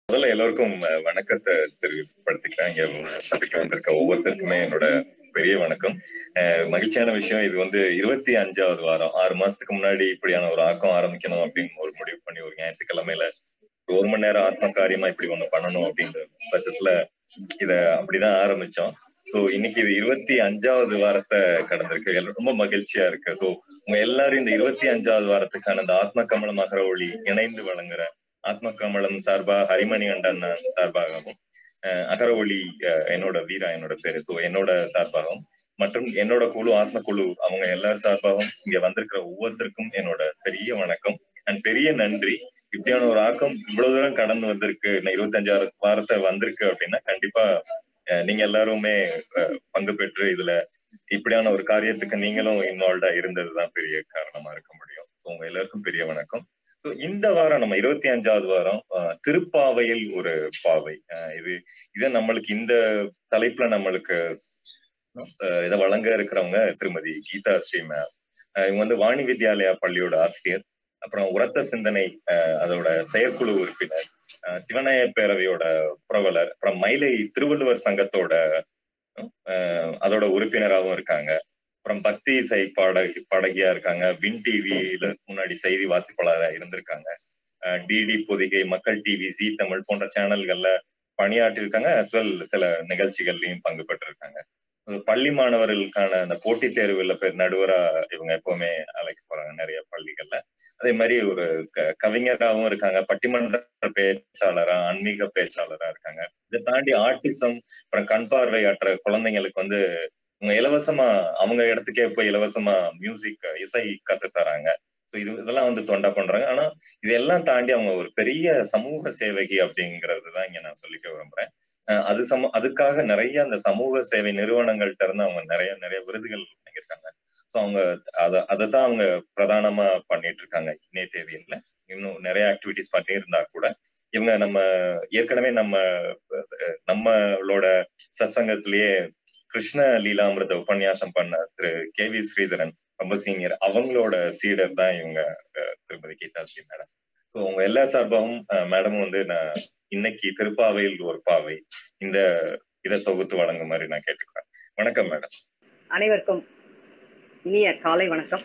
முதல்ல எல்லோருக்கும் அஹ், வணக்கத்தை தெரிவிப்படுத்திக்கிறேன் இங்க சபைக்கு வந்திருக்க ஒவ்வொருத்தருக்குமே என்னோட பெரிய வணக்கம் அஹ், மகிழ்ச்சியான விஷயம் இது வந்து இருபத்தி அஞ்சாவது வாரம் ஆறு மாசத்துக்கு முன்னாடி இப்படியான ஒரு ஆக்கம் ஆரம்பிக்கணும் அப்படின்னு ஒரு முடிவு பண்ணி ஒரு ஞாயிற்றுக்கிழமையில ஒரு ஒரு மணி நேரம் ஆத்ம காரியமா இப்படி ஒண்ணு பண்ணணும் அப்படின்ற பட்சத்துல இத அப்படிதான் ஆரம்பிச்சோம் சோ இன்னைக்கு இது இருபத்தி அஞ்சாவது வாரத்தை கடந்திருக்கு எல்லாம் ரொம்ப மகிழ்ச்சியா இருக்கு சோ உங்க எல்லாரும் இந்த இருபத்தி அஞ்சாவது வாரத்துக்கான இந்த ஆத்ம கமலம் அகர ஒளி இணைந்து வழங்குற ஆத்ம கமலம் சார்பா ஹரிமணி அண்டன் சார்பாகவும் அஹ் அகர ஒளி அஹ் என்னோட வீரா என்னோட பேரு சோ என்னோட சார்பாகவும் மற்றும் என்னோட குழு ஆத்ம குழு அவங்க எல்லார் சார்பாகவும் இங்க வந்திருக்கிற ஒவ்வொருத்தருக்கும் என்னோட பெரிய வணக்கம் அண்ட் பெரிய நன்றி இப்படியான ஒரு ஆக்கம் இவ்வளவு தூரம் கடந்து வந்திருக்கு இன்னும் இருபத்தஞ்சாறு வாரத்தை வந்திருக்கு அப்படின்னா கண்டிப்பா அஹ் நீங்க எல்லாருமே அஹ் பங்கு பெற்று இதுல இப்படியான ஒரு காரியத்துக்கு நீங்களும் இன்வால்வ்டா இருந்ததுதான் பெரிய காரணமா இருக்க முடியும் ஸோ உங்க எல்லாருக்கும் பெரிய வணக்கம் ஸோ இந்த வாரம் நம்ம இருபத்தி அஞ்சாவது வாரம் அஹ், திருப்பாவையில் ஒரு பாவை அஹ், இது இதை நம்மளுக்கு இந்த தலைப்புல நம்மளுக்கு அஹ், இதை வழங்க இருக்கிறவங்க திருமதி கீதா ஸ்ரீ மேம் அஹ், இவங்க வந்து வாணி வித்யாலயா பள்ளியோட ஆசிரியர் அப்புறம் உரத்த சிந்தனை அஹ், அதோட செயற்குழு உறுப்பினர் அஹ், சிவநாய பேரவையோட புரவலர் அப்புறம் மயிலை திருவள்ளுவர் சங்கத்தோட அஹ், அதோட உறுப்பினராகவும் இருக்காங்க அப்புறம் பக்தி இசை பாட பாடகியா இருக்காங்க வின் டிவியில முன்னாடி செய்தி வாசிப்பாளராக இருந்திருக்காங்க டிடி பொதிகை மக்கள் டிவி ஜி தமிழ் போன்ற சேனல்கள்ல பணியாற்றிருக்காங்க as well சில நிகழ்ச்சிகள்லயும் பங்கு பெற்றிருக்காங்க ஒரு பள்ளி மாணவர்களுக்கான அந்த போட்டித் தேர்வுல பேர் நடுவரா இவங்க எப்பவுமே அழைக்க போறாங்க நிறைய பள்ளிகள்ல அதே மாதிரி ஒரு க- கவிஞராகவும் இருக்காங்க பட்டிமன்ற பேச்சாளரா ஆன்மீக பேச்சாளரா இருக்காங்க இதை தாண்டி ஆட்டிசம் அப்புறம் கண் பார்வையற்ற குழந்தைங்களுக்கு வந்து அவங்க இலவசமா அவங்க இடத்துக்கே போய் இலவசமா மியூசிக் இசை கத்து தராங்க ஸோ இது இதெல்லாம் வந்து தொண்டா பண்றாங்க ஆனா இதெல்லாம் தாண்டி அவங்க ஒரு பெரிய சமூக சேவகி அப்படிங்கிறது தான் இங்க நான் சொல்லிக்க விரும்புறேன் அஹ் அது சம அதுக்காக நிறைய அந்த சமூக சேவை நிறுவனங்கள்ட்ட இருந்து அவங்க நிறைய நிறைய விருதுகள் வாங்கியிருக்காங்க ஸோ அவங்க அதை அதை தான் அவங்க பிரதானமா பண்ணிட்டு இருக்காங்க இன்னைய தேதியில இன்னும் நிறைய ஆக்டிவிட்டிஸ் பண்ணியிருந்தா கூட இவங்க நம்ம ஏற்கனவே நம்ம அஹ், நம்மளோட சத்சங்கத்திலேயே கிருஷ்ண லீலாமிரத உபன்யாசம் பண்ண திரு கே வி ஸ்ரீதரன் ரொம்ப சீனியர் அவங்களோட சீடர் தான் இவங்க அஹ், திருமதி கீதா ஸ்ரீ மேடம் ஸோ உங்க எல்லா சார்பாகவும் மேடமும் வந்து நான் இன்னைக்கு திருப்பாவையில் ஒரு பாவை இந்த இதை தொகுத்து வழங்கும் மாதிரி நான் கேட்டுக்கிறேன் வணக்கம் மேடம் அனைவருக்கும் இனிய காலை வணக்கம்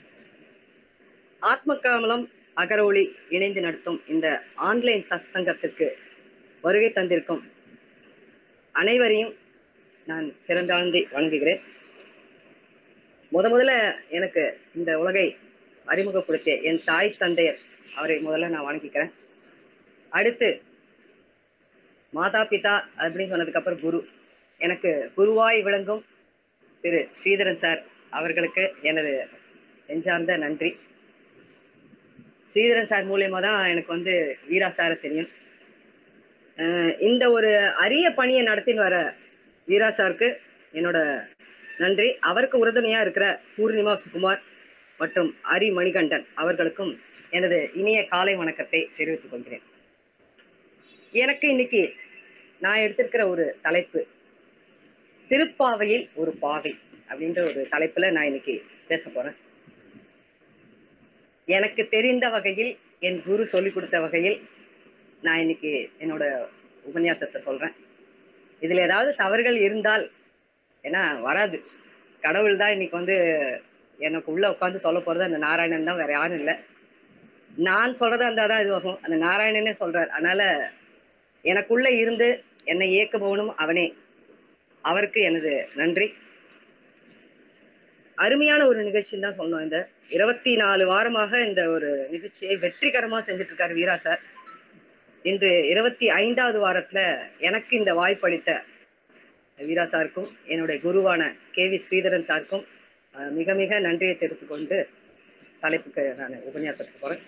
ஆத்மகாமலம் அகரொளி இணைந்து நடத்தும் இந்த ஆன்லைன் சத்சங்கத்திற்கு வருகை தந்திருக்கும் அனைவரையும் நான் சிறந்தாழ்ந்து வணங்குகிறேன் முத முதல்ல எனக்கு இந்த உலகை அறிமுகப்படுத்திய என் தாய் தந்தையர் அவரை முதல்ல நான் வணங்கிக்கிறேன் அடுத்து மாதா பிதா அப்படின்னு சொன்னதுக்கு அப்புறம் குரு எனக்கு குருவாய் விளங்கும் திரு ஸ்ரீதரன் சார் அவர்களுக்கு எனது நெஞ்சார்ந்த நன்றி ஸ்ரீதரன் சார் மூலியமா தான் எனக்கு வந்து வீரா சாரை தெரியும் அஹ் இந்த ஒரு அரிய பணியை நடத்தின்னு வர வீரா சாருக்கு என்னோட நன்றி அவருக்கு உறுதுணையா இருக்கிற பூர்ணிமா சுகுமார் மற்றும் ஹரி மணிகண்டன் அவர்களுக்கும் எனது இனிய காலை வணக்கத்தை தெரிவித்துக் கொள்கிறேன் எனக்கு இன்னைக்கு நான் எடுத்திருக்கிற ஒரு தலைப்பு திருப்பாவையில் ஒரு பாவை அப்படின்ற ஒரு தலைப்புல நான் இன்னைக்கு பேச போறேன் எனக்கு தெரிந்த வகையில் என் குரு சொல்லி கொடுத்த வகையில் நான் இன்னைக்கு என்னோட உபன்யாசத்தை சொல்றேன் இதுல ஏதாவது தவறுகள் இருந்தால் ஏன்னா வராது கடவுள் தான் இன்னைக்கு வந்து எனக்கு உள்ள உட்காந்து சொல்ல போறது அந்த நாராயணன் தான் வேற யாரும் இல்லை நான் சொல்றதா இருந்தா தான் இதுவாகும் அந்த நாராயணனே சொல்றார் அதனால எனக்குள்ள இருந்து என்னை இயக்குபவனும் அவனே அவருக்கு எனது நன்றி அருமையான ஒரு நிகழ்ச்சின்னு தான் சொன்னோம் இந்த இருபத்தி நாலு வாரமாக இந்த ஒரு நிகழ்ச்சியை வெற்றிகரமா செஞ்சுட்டு இருக்காரு வீரா சார் இன்று இருபத்தி ஐந்தாவது வாரத்துல எனக்கு இந்த வாய்ப்பளித்த வீரா சாருக்கும் என்னுடைய குருவான கே வி ஸ்ரீதரன் சாருக்கும் அஹ், மிக மிக நன்றியை தெரிவித்துக் கொண்டு தலைப்புக்கு நான் உபன்யாசத்துக்கு போறேன்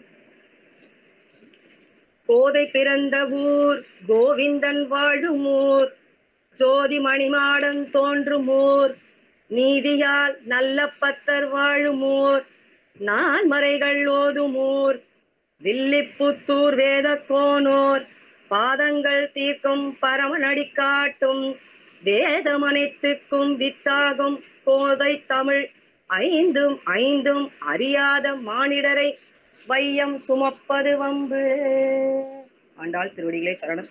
கோதை பிறந்த ஊர் கோவிந்தன் வாழும் ஊர் ஜோதி மணிமாடன் தோன்றும் ஊர் நீதியால் நல்ல பத்தர் வாழும் ஊர் நான்மறைகள் ஓதும் ஊர் வில்லிப்புத்தூர் வேத கோனூர் பாதங்கள் தீர்க்கும் பரமனடி காட்டும் வேதமனைத்துக்கும் வித்தாகும் கோதை தமிழ் ஐந்தும் ஐந்தும் அறியாத மானிடரை வையம் சுமப்பது வம்பு ஆண்டாள் திருவடிகளே சரணம்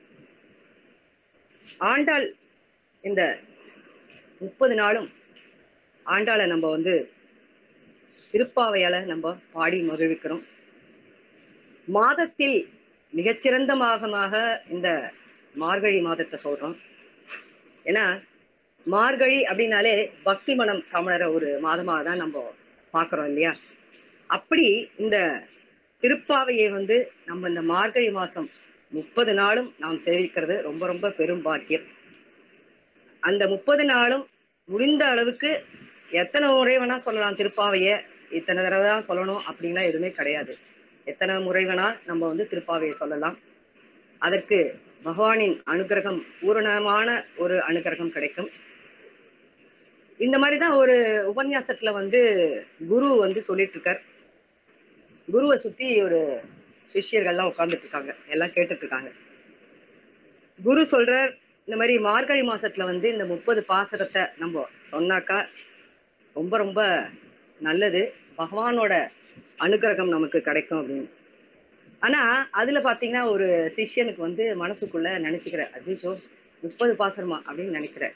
ஆண்டாள் இந்த முப்பது நாளும் ஆண்டாளை நம்ம வந்து திருப்பாவையால நம்ம பாடி மகிழ்விக்கிறோம் மாதத்தில் மிகச்சிறந்த மாதமாக இந்த மார்கழி மாதத்தை சொல்றோம் ஏன்னா மார்கழி அப்படின்னாலே பக்தி மனம் கமலர ஒரு மாதமாக தான் நம்ம பார்க்குறோம் இல்லையா அப்படி இந்த திருப்பாவையை வந்து நம்ம இந்த மார்கழி மாசம் முப்பது நாளும் நாம் சேவிக்கிறது ரொம்ப ரொம்ப பெரும் பாக்கியம் அந்த முப்பது நாளும் முடிந்த அளவுக்கு எத்தனை முறை வேணா சொல்லலாம் திருப்பாவைய இத்தனை தடவை தான் சொல்லணும் அப்படின்லாம் எதுவுமே கிடையாது எத்தனை முறை வேணா நம்ம வந்து திருப்பாவையை சொல்லலாம் அதற்கு பகவானின் அனுகிரகம் பூரணமான ஒரு அனுகிரகம் கிடைக்கும் இந்த மாதிரி தான் ஒரு உபன்யாசத்துல வந்து குரு வந்து சொல்லிட்டு இருக்கார் குருவை சுத்தி ஒரு சிஷ்யர்கள்லாம் உட்கார்ந்துட்டு இருக்காங்க எல்லாம் கேட்டுட்டு இருக்காங்க குரு சொல்றார் இந்த மாதிரி மார்கழி மாசத்துல வந்து இந்த முப்பது பாசரத்தை நம்ம சொன்னாக்கா ரொம்ப ரொம்ப நல்லது பகவானோட அனுகிரகம் நமக்கு கிடைக்கும் அப்படின்னு ஆனா அதுல பாத்தீங்கன்னா ஒரு சிஷ்யனுக்கு வந்து மனசுக்குள்ள நினைச்சுக்கிற அஜிச்சோ முப்பது பாசரமா அப்படின்னு நினைக்கிற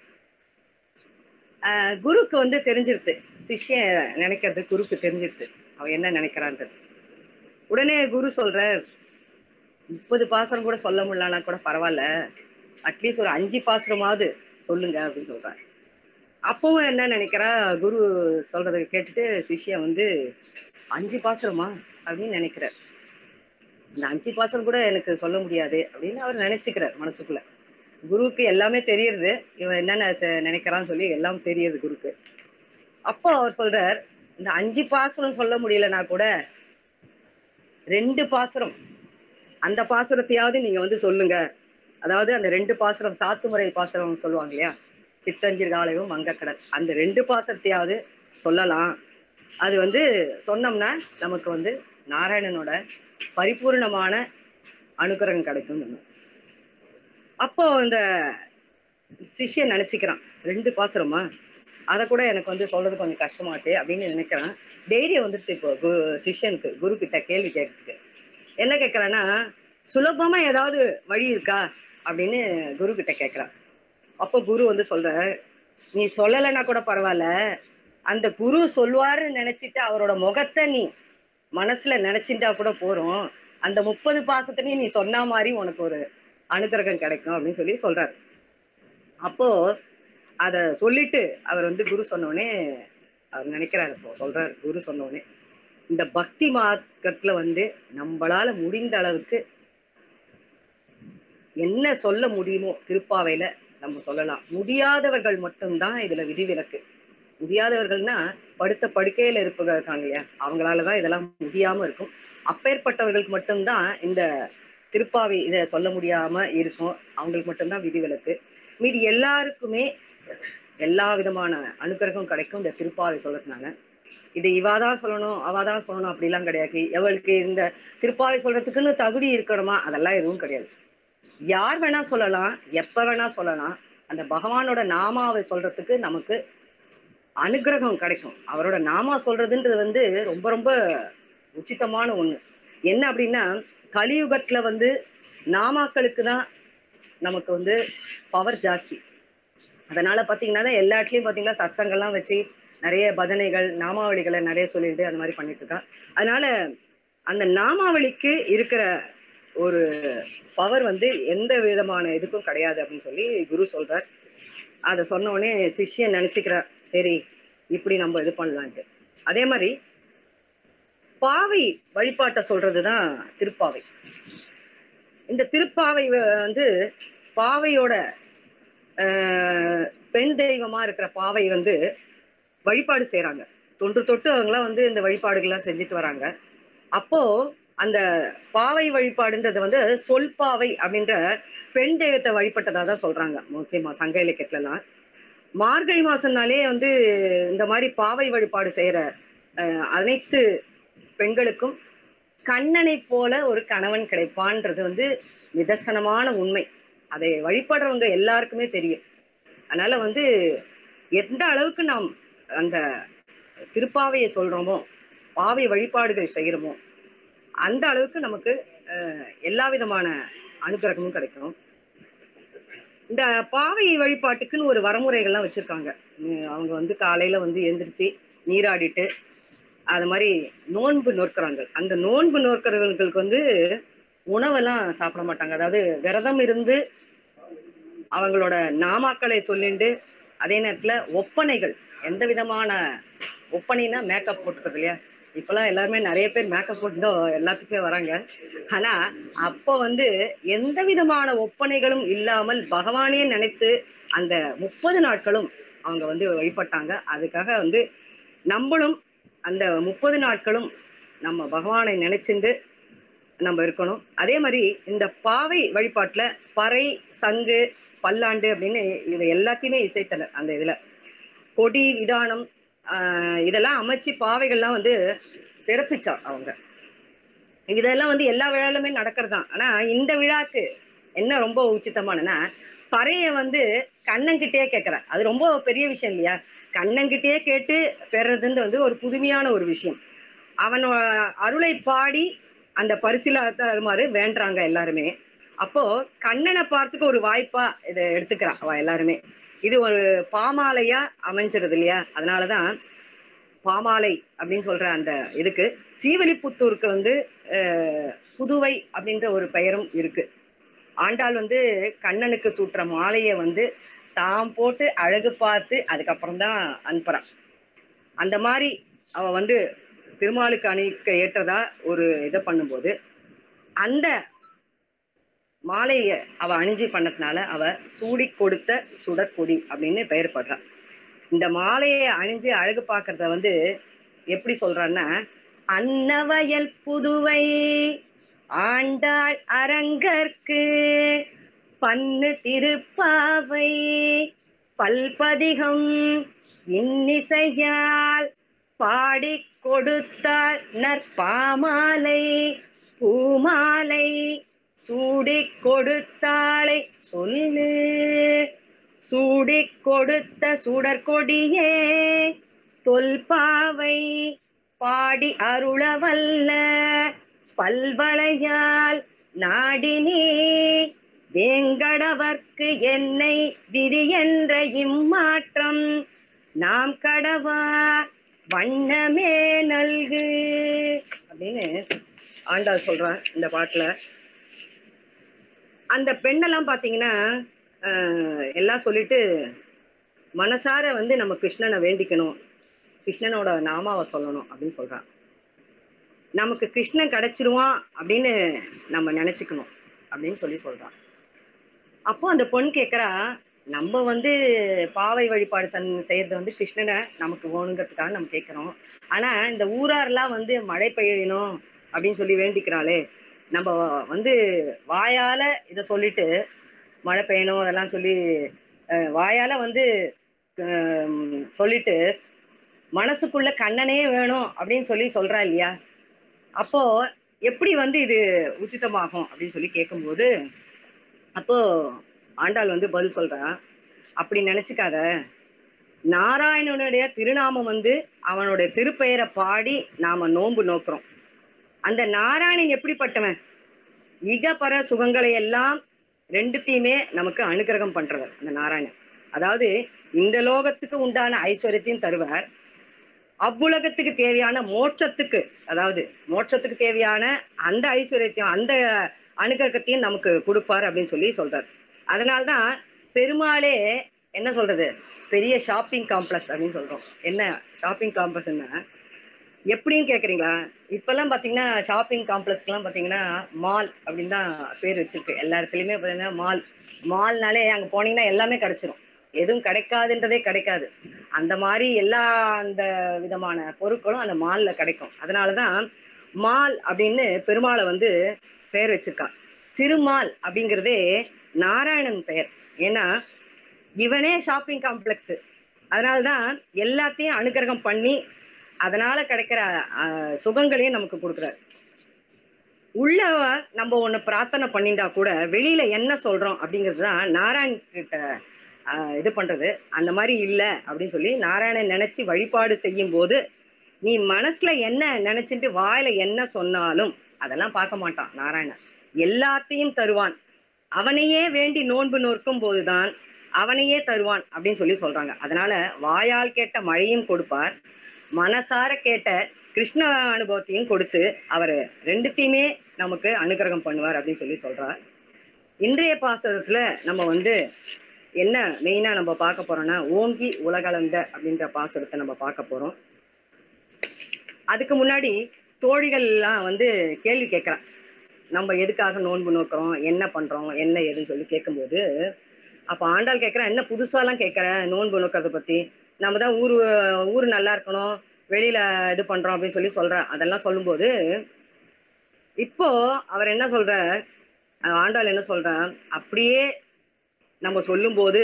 ஆஹ் குருக்கு வந்து தெரிஞ்சிருது சிஷ்யன் நினைக்கிறது குருக்கு தெரிஞ்சிருது அவன் என்ன நினைக்கிறான்றது உடனே குரு சொல்ற முப்பது பாசனம் கூட சொல்ல முடியலன்னா கூட பரவாயில்ல அட்லீஸ்ட் ஒரு அஞ்சு பாசுரமாவது சொல்லுங்க அப்படின்னு சொல்றாரு அப்பவும் என்ன நினைக்கிறா குரு சொல்றதை கேட்டுட்டு சிஷ்யன் வந்து அஞ்சு பாசுரமா அப்படின்னு நினைக்கிறார் இந்த அஞ்சு பாசுரம் கூட எனக்கு சொல்ல முடியாது அப்படின்னு அவர் நினைச்சுக்கிறார் மனசுக்குள்ள குருவுக்கு எல்லாமே தெரியுது இவன் என்னென்ன செ- நினைக்கிறான்னு சொல்லி எல்லாம் தெரியுது குருக்கு அப்போ அவர் சொல்றார் இந்த அஞ்சு பாசுரம் சொல்ல முடியலன்னா கூட ரெண்டு பாசுரம் அந்த பாசுரத்தையாவது நீங்க வந்து சொல்லுங்க அதாவது அந்த ரெண்டு பாசுரம் சாத்துமுறை பாசுரம் சொல்லுவாங்க இல்லையா சிற்றஞ்சிர் காலையும் மங்கக்கடல் அந்த ரெண்டு பாசுரத்தையாவது சொல்லலாம் அது வந்து சொன்னோம்னா நமக்கு வந்து நாராயணனோட பரிபூர்ணமான அனுகிரகம் கிடைக்கும் அப்போ இந்த சிஷ்யன் நினைச்சுக்கிறான் ரெண்டு பாசுரமா அதை கூட எனக்கு வந்து சொல்றது கொஞ்சம் கஷ்டமாச்சு அப்படின்னு நினைக்கிறான் தைரியம் வந்துட்டு இப்போ குரு சிஷ்யனுக்கு குரு கிட்ட கேள்வி கேட்கறதுக்கு என்ன கேட்கறான்னா சுலபமா ஏதாவது வழி இருக்கா அப்படின்னு குரு கிட்ட கேட்கறான் அப்போ குரு வந்து சொல்ற நீ சொல்லலைன்னா கூட பரவாயில்ல அந்த குரு சொல்லுவாருன்னு நினைச்சிட்டு அவரோட முகத்தை நீ மனசுல நினைச்சிட்டா கூட போறோம் அந்த முப்பது பாசத்துலயும் நீ சொன்ன மாதிரி உனக்கு ஒரு அனுகிரகம் கிடைக்கும் அப்படின்னு சொல்லி சொல்றாரு அப்போ அத சொல்லிட்டு அவர் வந்து குரு சொன்னோடனே அவர் நினைக்கிறாரு இப்போ சொல்றாரு குரு சொன்னோடனே இந்த பக்தி மார்க்கத்துல வந்து நம்மளால முடிந்த அளவுக்கு என்ன சொல்ல முடியுமோ திருப்பாவையில நம்ம சொல்லலாம் முடியாதவர்கள் மட்டும்தான் இதுல விதிவிலக்கு முடியாதவர்கள்னா படுத்த படுக்கையில இருப்பவங்க இருக்காங்க இல்லையா அவங்களாலதான் இதெல்லாம் முடியாம இருக்கும் அப்பேற்பட்டவர்களுக்கு மட்டும்தான் இந்த திருப்பாவை இதை சொல்ல முடியாம இருக்கும் அவங்களுக்கு மட்டும்தான் விதிவிலக்கு மீதி எல்லாருக்குமே எல்லா விதமான அனுகிரகம் கிடைக்கும் இந்த திருப்பாவை சொல்றதுனால இது இவாதான் சொல்லணும் அவாதான் சொல்லணும் அப்படிலாம் கிடையாது எவளுக்கு இந்த திருப்பாவை சொல்றதுக்குன்னு தகுதி இருக்கணுமா அதெல்லாம் எதுவும் கிடையாது யார் வேணா சொல்லலாம் எப்ப வேணா சொல்லலாம் அந்த பகவானோட நாமாவை சொல்றதுக்கு நமக்கு அனுகிரகம் கிடைக்கும் அவரோட நாமா சொல்றதுன்றது வந்து ரொம்ப ரொம்ப உச்சிதமான ஒண்ணு என்ன அப்படின்னா கலியுகத்துல வந்து நாமாக்களுக்கு தான் நமக்கு வந்து பவர் ஜாஸ்தி அதனால பாத்தீங்கன்னா தான் எல்லா இடத்துலயும் பாத்தீங்கன்னா சத்சங்கெல்லாம் வச்சு நிறைய பஜனைகள் நாமாவளிகளை நிறைய சொல்லிட்டு அந்த மாதிரி பண்ணிட்டு இருக்கா அதனால அந்த நாமாவளிக்கு இருக்கிற ஒரு பவர் வந்து எந்த விதமான இதுக்கும் கிடையாது அப்படின்னு சொல்லி குரு சொல்றார் அதை சொன்ன உடனே சிஷ்யன் நினைச்சுக்கிறார் சரி இப்படி நம்ம இது பண்ணலான்ட்டு அதே மாதிரி பாவை வழிபாட்டை சொல்றதுதான் திருப்பாவை இந்த திருப்பாவை வ- வந்து பாவையோட ஆஹ், பெண் தெய்வமா இருக்கிற பாவை வந்து வழிபாடு செய்றாங்க தொன்று தொட்டு அவங்களாம் வந்து இந்த வழிபாடுகள்லாம் செஞ்சுட்டு வராங்க அப்போ அந்த பாவை வழிபாடுன்றது வந்து சொல்பாவை அப்படின்ற பெண் தெய்வத்தை வழிபட்டதா தான் சொல்றாங்க முக்கியமா சங்க இலக்கியத்துலலாம் மார்கழி மாசம்னாலே வந்து இந்த மாதிரி பாவை வழிபாடு செய்யற அஹ், அனைத்து பெண்களுக்கும் கண்ணனை போல ஒரு கணவன் கிடைப்பான்றது வந்து நிதர்சனமான உண்மை அதை வழிபடுறவங்க எல்லாருக்குமே தெரியும் அதனால வந்து எந்த அளவுக்கு நாம் அந்த திருப்பாவையை சொல்றோமோ பாவை வழிபாடுகள் செய்கிறோமோ அந்த அளவுக்கு நமக்கு அஹ், எல்லா விதமான அனுகிரகமும் கிடைக்கும் இந்த பாவை வழிபாட்டுக்குன்னு ஒரு வரமுறைகள்லாம் வச்சிருக்காங்க உம் அவங்க வந்து காலையில வந்து எந்திரிச்சு நீராடிட்டு அது மாதிரி நோன்பு நோக்கிறாங்க அந்த நோன்பு நோக்கிறவங்களுக்கு வந்து உணவெல்லாம் சாப்பிட மாட்டாங்க அதாவது விரதம் இருந்து அவங்களோட நாமாக்களை சொல்லிண்டு அதே நேரத்துல ஒப்பனைகள் எந்த விதமான ஒப்பனைனா மேக்கப் போட்டுக்கிறது இல்லையா இப்பெல்லாம் எல்லாருமே நிறைய பேர் மேக்கப் போட்டு தான் எல்லாத்துக்குமே வராங்க ஆனா அப்போ வந்து எந்த விதமான ஒப்பனைகளும் இல்லாமல் பகவானே நினைத்து அந்த முப்பது நாட்களும் அவங்க வந்து வழிபட்டாங்க அதுக்காக வந்து நம்மளும் அந்த முப்பது நாட்களும் நம்ம பகவானை நினைச்சுண்டு நம்ம இருக்கணும் அதே மாதிரி இந்த பாவை வழிபாட்டுல பறை சங்கு பல்லாண்டு அப்படின்னு இது எல்லாத்தையுமே இசைத்தனர் அந்த இதுல கொடி விதானம் ஆஹ் இதெல்லாம் அமைச்சு பாவைகள்லாம் வந்து சிறப்பிச்சா அவங்க இதெல்லாம் வந்து எல்லா விழாலுமே நடக்கிறது தான் ஆனா இந்த விழாக்கு என்ன ரொம்ப உச்சிதமானனா பறைய வந்து கண்ணன்கிட்டயே கேட்கற அது ரொம்ப பெரிய விஷயம் இல்லையா கண்ணன்கிட்டயே கேட்டு பெறதுன்னு வந்து ஒரு புதுமையான ஒரு விஷயம் அவனோட அருளை பாடி அந்த பரிசில தருமாறு வேண்டுறாங்க எல்லாருமே அப்போ கண்ணனை பார்த்துக்க ஒரு வாய்ப்பா இதை எடுத்துக்கிறா அவ எல்லாருமே இது ஒரு பாமாலையா அமைஞ்சிருது இல்லையா அதனாலதான் பாமாலை அப்படின்னு சொல்ற அந்த இதுக்கு சீவலிபுத்தூருக்கு வந்து அஹ், புதுவை அப்படின்ற ஒரு பெயரும் இருக்கு ஆண்டாள் வந்து கண்ணனுக்கு சூட்டுற மாலையை வந்து தாம் போட்டு அழகு பார்த்து அதுக்கப்புறம் தான் அனுப்புறான் அந்த மாதிரி அவ வந்து திருமாலுக்கு அணிக்க ஏற்றதா ஒரு இதை பண்ணும்போது அந்த மாலையை அவ அணிஞ்சு பண்ணதுனால அவ சூடி கொடுத்த சுடற்கொடி அப்படின்னு பெயர் படுறா இந்த மாலையை அணிஞ்சு அழகு பார்க்கறத வந்து எப்படி சொல்றான்னா அன்னவயல் புதுவை ஆண்டாள் அரங்கற்கு பன்னு திருப்பாவை பல்பதிகம் இன்னிசையால் பாடிக் கொடுத்தாள் நற்பாமாலை பூமாலை சூடிக் கொடுத்தாளை சொல்லு சூடிக் கொடுத்த சுடற்கொடியே தொல்பாவை பாடி அருளவல்ல பல்வளையால் நாடினே வேங்கடவர்க்கு என்னை விதி என்ற இம்மாற்றம் நாம் கடவா வண்ணமே நல்கு அப்படின்னு ஆண்டாள் சொல்றான் இந்த பாட்டுல அந்த பெண்ணெல்லாம் பாத்தீங்கன்னா ஆஹ், எல்லாம் சொல்லிட்டு மனசார வந்து நம்ம கிருஷ்ணனை வேண்டிக்கணும் கிருஷ்ணனோட நாமாவை சொல்லணும் அப்படின்னு சொல்றான் நமக்கு கிருஷ்ணன் கிடைச்சிருவான் அப்படின்னு நம்ம நினைச்சுக்கணும் அப்படின்னு சொல்லி சொல்றான் அப்போ அந்த பொண்ணு கேக்குறா நம்ம வந்து பாவை வழிபாடு சன் செய்யறது வந்து கிருஷ்ணனை நமக்கு வேணுங்கிறதுக்காக நம்ம கேட்கிறோம் ஆனா இந்த ஊரார்லாம் வந்து மழை பெய்யணும் அப்படின்னு சொல்லி வேண்டிக்கிறாளே நம்ம வந்து வாயால இத சொல்லிட்டு மழை பெய்யணும் அதெல்லாம் சொல்லி அஹ், வாயால வந்து ஹம், சொல்லிட்டு மனசுக்குள்ள கண்ணனே வேணும் அப்படின்னு சொல்லி சொல்றா இல்லையா அப்போ எப்படி வந்து இது உச்சிதமாகும் அப்படின்னு சொல்லி கேட்கும்போது அப்போ ஆண்டாள் வந்து பதில் சொல்றா அப்படி நினைச்சுக்காத நாராயணனுடைய திருநாமம் வந்து அவனுடைய திருப்பெயரை பாடி நாம நோன்பு நோக்குறோம் அந்த நாராயணன் எப்படிப்பட்டவன் இகபர சுகங்களை எல்லாம் ரெண்டுத்தையுமே நமக்கு அனுகிரகம் பண்றவர் அந்த நாராயணன் அதாவது இந்த லோகத்துக்கு உண்டான ஐஸ்வர்யத்தையும் தருவார் அவ்வுலகத்துக்கு தேவையான மோட்சத்துக்கு அதாவது மோட்சத்துக்கு தேவையான அந்த ஐஸ்வர்யத்தையும் அந்த அனுகிரகத்தையும் நமக்கு கொடுப்பார் அப்படின்னு சொல்லி சொல்றார் அதனால்தான் பெருமாளே என்ன சொல்றது பெரிய ஷாப்பிங் காம்ப்ளெக்ஸ் அப்படின்னு சொல்றோம் என்ன ஷாப்பிங் காம்ப்ளெக்ஸ்னா எப்படின்னு கேக்குறீங்களா இப்பெல்லாம் பாத்தீங்கன்னா ஷாப்பிங் காம்ப்ளெக்ஸ்க்கெல்லாம் பாத்தீங்கன்னா மால் அப்படின்னு தான் பேர் வச்சிருக்கு எல்லா இடத்துலயுமே பாத்தீங்கன்னா மால் மால்னாலே அங்க போனீங்கன்னா எல்லாமே கிடைச்சிரும் எதுவும் கிடைக்காதுன்றதே கிடைக்காது அந்த மாதிரி எல்லா அந்த விதமான பொருட்களும் அந்த மால்ல கிடைக்கும் அதனாலதான் மால் அப்படின்னு பெருமாளை வந்து பெயர் வச்சிருக்கா திருமால் அப்படிங்கிறதே நாராயணன் பெயர் ஏன்னா இவனே ஷாப்பிங் காம்ப்ளெக்ஸ் அதனாலதான் எல்லாத்தையும் அனுகிரகம் பண்ணி அதனால கிடைக்கிற அஹ், சுகங்களையும் நமக்கு கொடுக்குறாரு உள்ள நம்ம ஒண்ணு பிரார்த்தனை பண்ணிட்டா கூட வெளியில என்ன சொல்றோம் அப்படிங்கிறது தான் நாராயண் கிட்ட ஆஹ், இது பண்றது அந்த மாதிரி இல்ல அப்படின்னு சொல்லி நாராயணன் நினைச்சு வழிபாடு செய்யும் போது நீ மனசுல என்ன நினைச்சிட்டு வாயில என்ன சொன்னாலும் அதெல்லாம் பார்க்க மாட்டான் நாராயணன் எல்லாத்தையும் தருவான் அவனையே வேண்டி நோன்பு நோக்கும் போதுதான் அவனையே தருவான் அப்படின்னு சொல்லி சொல்றாங்க அதனால வாயால் கேட்ட மழையும் கொடுப்பார் மனசார கேட்ட கிருஷ்ண அனுபவத்தையும் கொடுத்து அவர் ரெண்டுத்தையுமே நமக்கு அனுகிரகம் பண்ணுவார் அப்படின்னு சொல்லி சொல்றார் இன்றைய பாசுரத்துல நம்ம வந்து என்ன மெயினா நம்ம பார்க்க போறோம்னா ஓங்கி உலகளந்த அப்படின்ற பாசுரத்தை நம்ம பார்க்க போறோம் அதுக்கு முன்னாடி தோழிகள் எல்லாம் வந்து கேள்வி கேட்கறான் நம்ம எதுக்காக நோன்பு நோக்கிறோம் என்ன பண்றோம் என்ன ஏதுன்னு சொல்லி கேட்கும்போது அப்ப ஆண்டாள் கேட்கறேன் என்ன புதுசாலாம் கேட்கற நோன்பு நோக்கிறத பத்தி நம்ம தான் ஊரு ஊர் நல்லா இருக்கணும் வெளியில இது பண்றோம் அப்படின்னு சொல்லி சொல்றேன் அதெல்லாம் சொல்லும்போது இப்போ அவர் என்ன சொல்ற அஹ் ஆண்டாள் என்ன சொல்றா அப்படியே நம்ம சொல்லும்போது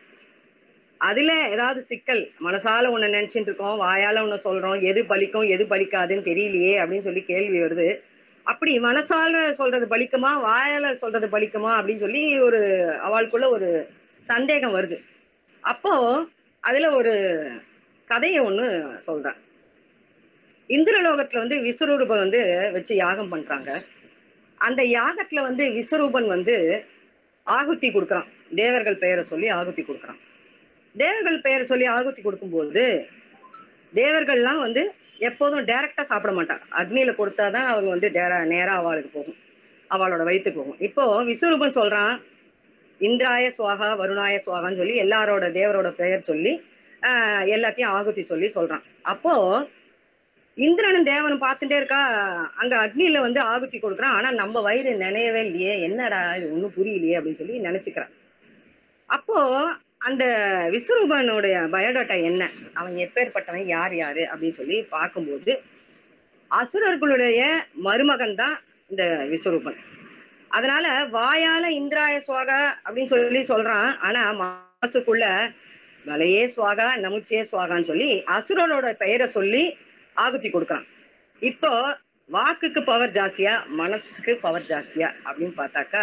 அதுல ஏதாவது சிக்கல் மனசால ஒண்ணு நினைச்சிட்டு இருக்கோம் வாயால ஒண்ணு சொல்றோம் எது பலிக்கும் எது பலிக்காதுன்னு தெரியலையே அப்படின்னு சொல்லி கேள்வி வருது அப்படி மனசால சொல்றது பலிக்குமா வாயால சொல்றது பலிக்குமா அப்படின்னு சொல்லி ஒரு அவளுக்குள்ள ஒரு சந்தேகம் வருது அப்போ அதுல ஒரு கதையை ஒண்ணு சொல்றேன் இந்திரலோகத்துல வந்து விஸ்வரூபம் வந்து வச்சு யாகம் பண்றாங்க அந்த யாகத்துல வந்து விஸ்வரூபன் வந்து ஆகுத்தி கொடுக்குறான் தேவர்கள் பெயரை சொல்லி ஆகுத்தி கொடுக்குறான் தேவர்கள் பெயரை சொல்லி ஆகுத்தி கொடுக்கும்போது தேவர்கள்லாம் வந்து எப்போதும் டைரக்டா சாப்பிட மாட்டாங்க அக்னியில கொடுத்தாதான் அவங்க வந்து டேரா நேரா அவளுக்கு போகும் அவளோட வயிற்றுக்கு போகும் இப்போ விஸ்வரூபன் சொல்றான் இந்திராய சுவாகா வருணாய சுவாகான்னு சொல்லி எல்லாரோட தேவரோட பெயர் சொல்லி ஆஹ் எல்லாத்தையும் ஆகுத்தி சொல்லி சொல்றான் அப்போ இந்திரனும் தேவனும் பார்த்துட்டே இருக்கா அங்க அக்னியில வந்து ஆகுத்தி கொடுக்குறான் ஆனா நம்ம வயிறு நினையவே இல்லையே என்னடா இது ஒண்ணும் புரியலையே அப்படின்னு சொல்லி நினைச்சுக்கிறான் அப்போ அந்த விஸ்வரூபனுடைய பயோடாட்டா என்ன அவன் எப்பேற்பட்டவன் யார் யாரு அப்படின்னு சொல்லி பார்க்கும்போது அசுரர்களுடைய மருமகன் தான் இந்த விஸ்வரூபன் அதனால வாயால இந்திராய சுவாகா அப்படின்னு சொல்லி சொல்றான் ஆனா மனசுக்குள்ள வலையே சுவாகா நமுச்சே சுவாகான்னு சொல்லி அசுரனோட பெயரை சொல்லி ஆகுத்தி கொடுக்குறான் இப்போ வாக்குக்கு பவர் ஜாஸ்தியா மனசுக்கு பவர் ஜாஸ்தியா அப்படின்னு பார்த்தாக்கா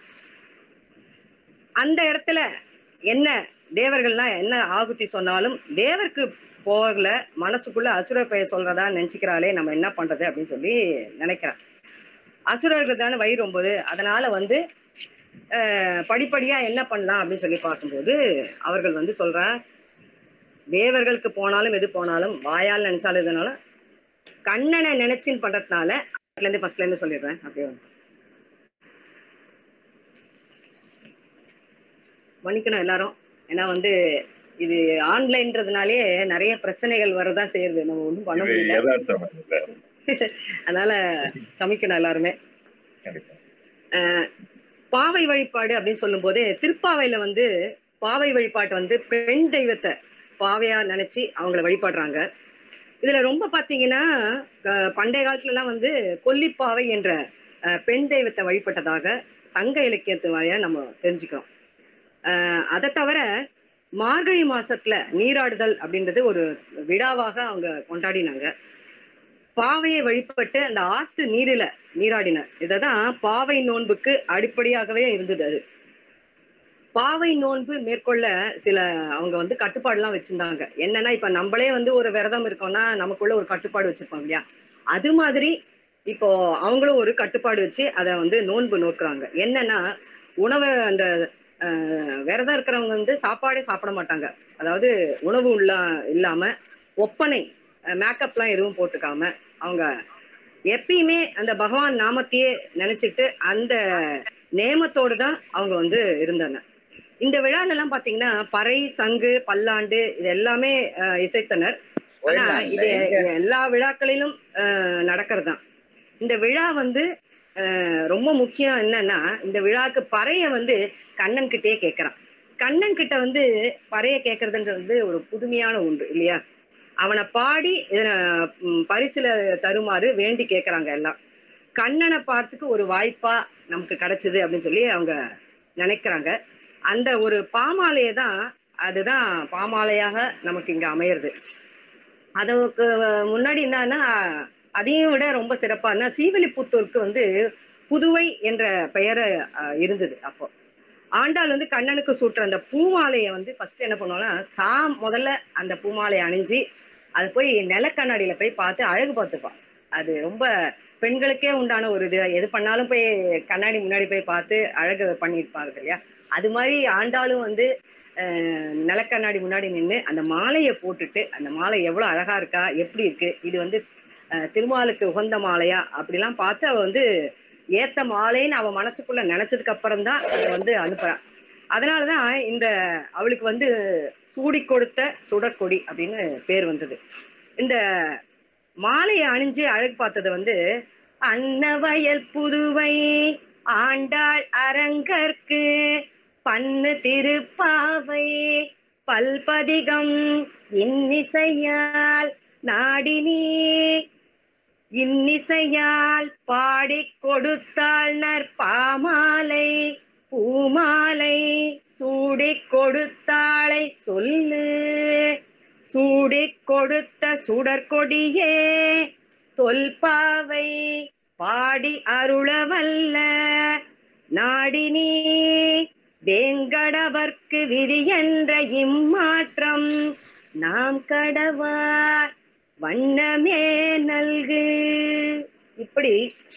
அந்த இடத்துல என்ன தேவர்கள்லாம் என்ன ஆகுத்தி சொன்னாலும் தேவருக்கு போகல மனசுக்குள்ள அசுர பெயர் சொல்றதா நினைச்சுக்கிறாளே நம்ம என்ன பண்றது அப்படின்னு சொல்லி நினைக்கிறான் அசுரர்கள் தானே வயிறு ஒன்பது அதனால வந்து அஹ், படிப்படியா என்ன பண்ணலாம் அப்படின்னு சொல்லி பார்க்கும்போது அவர்கள் வந்து சொல்றா தேவர்களுக்கு போனாலும் எது போனாலும் வாயால் நினைச்சாலும் எதுனாலும் கண்ணனை நினைச்சின்னு பண்றதுனால அதுல இருந்து ஃபர்ஸ்ட்ல இருந்து சொல்லிடுறேன் அப்படியே வந்து. மன்னிக்கணும் எல்லாரும் ஏன்னா வந்து இது ஆன்லைன்றதுனாலே நிறைய பிரச்சனைகள் வரதான் செய்யுது நம்ம ஒண்ணும் பண்ண இது முடியல யதார்த்தம் இல்ல. அதனால சமைக்கணும் எல்லாருமே கண்டிப்பா. பாவை வழிபாடு அப்படின்னு சொல்லும்போது திருப்பாவையில வந்து பாவை வழிபாட்டு வந்து பெண் தெய்வத்தை பாவையா நினைச்சு அவங்கள வழிபடுறாங்க இதுல ரொம்ப பாத்தீங்கன்னா அஹ், பண்டைய காலத்துல எல்லாம் வந்து கொல்லிப்பாவை என்ற அஹ், பெண் தெய்வத்தை வழிபட்டதாக சங்க இலக்கியத்து வாயா நம்ம தெரிஞ்சுக்கிறோம் அஹ், அதை தவிர மார்கழி மாசத்துல நீராடுதல் அப்படின்றது ஒரு விழாவாக அவங்க கொண்டாடினாங்க பாவையை வழிபட்டு அந்த ஆத்து நீரில நீராடினர் இததான் பாவை நோன்புக்கு அடிப்படையாகவே இருந்தது அது பாவை நோன்பு மேற்கொள்ள சில அவங்க வந்து கட்டுப்பாடுலாம் வச்சிருந்தாங்க என்னன்னா இப்ப நம்மளே வந்து ஒரு விரதம் இருக்கோம்னா நமக்குள்ள ஒரு கட்டுப்பாடு வச்சிருப்போம் இல்லையா அது மாதிரி இப்போ அவங்களும் ஒரு கட்டுப்பாடு வச்சு அதை வந்து நோன்பு நோக்குறாங்க என்னன்னா உணவை அந்த ஆஹ், விரதம் இருக்கிறவங்க வந்து சாப்பாடே சாப்பிட மாட்டாங்க அதாவது உணவு உள்ள இல்லாம ஒப்பனை மேக்கப்லாம் எதுவும் போட்டுக்காம அவங்க எப்பயுமே அந்த பகவான் நாமத்தையே நினைச்சிட்டு அந்த நேமத்தோடு தான் அவங்க வந்து இருந்தாங்க இந்த விழால எல்லாம் பாத்தீங்கன்னா பறை சங்கு பல்லாண்டு இது எல்லாமே ஆஹ், இசைத்தனர் ஆனா இது எல்லா விழாக்களிலும் நடக்கிறது தான் இந்த விழா வந்து ஆஹ், ரொம்ப முக்கியம் என்னன்னா இந்த விழாக்கு பறைய வந்து கண்ணன் கிட்டே கேட்கறான் கண்ணன் கிட்ட வந்து பறைய கேட்கறதுன்றது ஒரு புதுமையான ஒன்று இல்லையா அவனை பாடி இதனை ம், பரிசுல தருமாறு வேண்டி கேட்கறாங்க எல்லாம் கண்ணனை பார்த்துக்கு ஒரு வாய்ப்பா நமக்கு கிடைச்சது அப்படின்னு சொல்லி அவங்க நினைக்கிறாங்க அந்த ஒரு பாமாலையை தான் அதுதான் பாமாலையாக நமக்கு இங்க அமையிறது அதுக்கு முன்னாடி என்னன்னா அதையும் விட ரொம்ப சிறப்பான சீவலிபுத்தூருக்கு வந்து புதுவை என்ற பெயரை அஹ், இருந்தது அப்போ ஆண்டாள் வந்து கண்ணனுக்கு சூட்டுற அந்த பூமாலையை வந்து ஃபர்ஸ்ட் என்ன பண்ணுவோம்னா தான் முதல்ல அந்த பூமாலையை அணிஞ்சு அது போய் நிலக்கண்ணாடியில போய் பார்த்து அழகு பார்த்துப்பா அது ரொம்ப பெண்களுக்கே உண்டான ஒரு இது எது பண்ணாலும் போய் கண்ணாடி முன்னாடி போய் பார்த்து அழகு பண்ணியிருப்பாங்க இல்லையா அது மாதிரி ஆண்டாளும் வந்து அஹ், நிலக்கண்ணாடி முன்னாடி நின்று அந்த மாலையை போட்டுட்டு அந்த மாலை எவ்வளவு அழகா இருக்கா எப்படி இருக்கு இது வந்து அஹ், திருமாலுக்கு உகந்த மாலையா அப்படிலாம் பார்த்து அவ வந்து ஏத்த மாலைன்னு அவ மனசுக்குள்ள நினைச்சதுக்கு அப்புறம் தான் அதை வந்து அனுப்புறா அதனாலதான் இந்த அவளுக்கு வந்து சூடி கொடுத்த சுடற்கொடி அப்படின்னு பேர் வந்தது இந்த மாலையை அணிஞ்சு அழகு பார்த்தது வந்து அன்னவயல் புதுவை ஆண்டாள் அரங்கற்கு பன்னு திருப்பாவை பல்பதிகம் இன்னிசையால் நாடினி இன்னிசையால் பாடிக் கொடுத்தாள் நற்பாமாலை பூமாலை சூடிக் கொடுத்தாளை சொல்லு சூடிக் கொடுத்த சுடற்கொடியே தொல்பாவை பாடி அருளவல்ல நாடினி வேங்கடவர்க்கு விதி என்ற இம்மாற்றம் நாம் கடவா வண்ணமே நல்கு இப்படி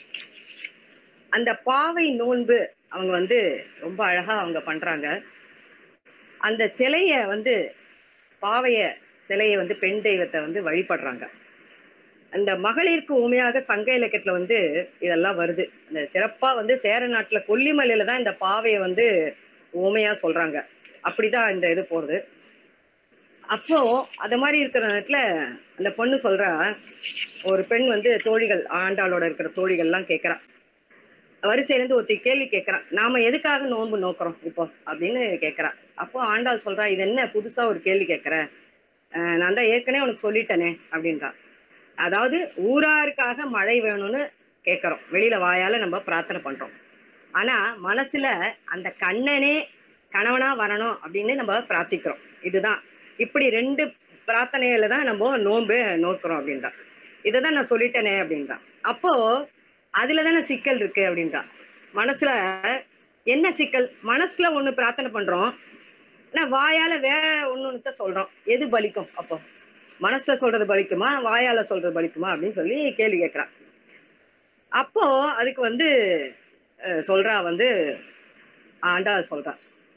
அந்த பாவை நோன்பு அவங்க வந்து ரொம்ப அழகா அவங்க பண்றாங்க அந்த சிலைய வந்து பாவைய சிலைய வந்து பெண் தெய்வத்தை வந்து வழிபடுறாங்க அந்த மகளிருக்கு உண்மையாக சங்க இலக்கியத்துல வந்து இதெல்லாம் வருது இந்த சிறப்பா வந்து சேர நாட்டுல கொல்லிமலையில தான் இந்த பாவையை வந்து உண்மையா சொல்றாங்க அப்படிதான் இந்த இது போறது அப்போ அத மாதிரி இருக்கிற நேரத்துல அந்த பொண்ணு சொல்றா ஒரு பெண் வந்து தோழிகள் ஆண்டாளோட இருக்கிற தோழிகள்லாம் கேட்கறா வரிசையில இருந்து ஒருத்தி கேள்வி கேட்கறான் நாம எதுக்காக நோன்பு நோக்குறோம் இப்போ அப்படின்னு கேட்கறா அப்போ ஆண்டாள் சொல்றா இது என்ன புதுசா ஒரு கேள்வி கேட்கற அஹ் நான் தான் ஏற்கனவே உனக்கு சொல்லிட்டேனே அப்படின்றா அதாவது ஊராருக்காக மழை வேணும்னு கேட்கறோம் வெளியில வாயால நம்ம பிரார்த்தனை பண்றோம் ஆனா மனசுல அந்த கண்ணனே கணவனா வரணும் அப்படின்னு நம்ம பிரார்த்திக்கிறோம் இதுதான் இப்படி ரெண்டு பிரார்த்தனையில தான் நம்ம நோன்பு நோக்குறோம் அப்படின்றா இதை தான் நான் சொல்லிட்டேனே அப்படின்றா அப்போ அதுல தானே சிக்கல் இருக்கு அப்படின்றா மனசுல என்ன சிக்கல் மனசுல ஒண்ணு பிரார்த்தனை பண்றோம் ஆனா வாயால வேற ஒண்ணு சொல்றோம் எது பலிக்கும் அப்போ மனசுல சொல்றது பலிக்குமா வாயால சொல்றது பலிக்குமா அப்படின்னு சொல்லி கேள்வி கேட்கறா அப்போ அதுக்கு வந்து அஹ், சொல்றா வந்து ஆண்டாள் சொல்றா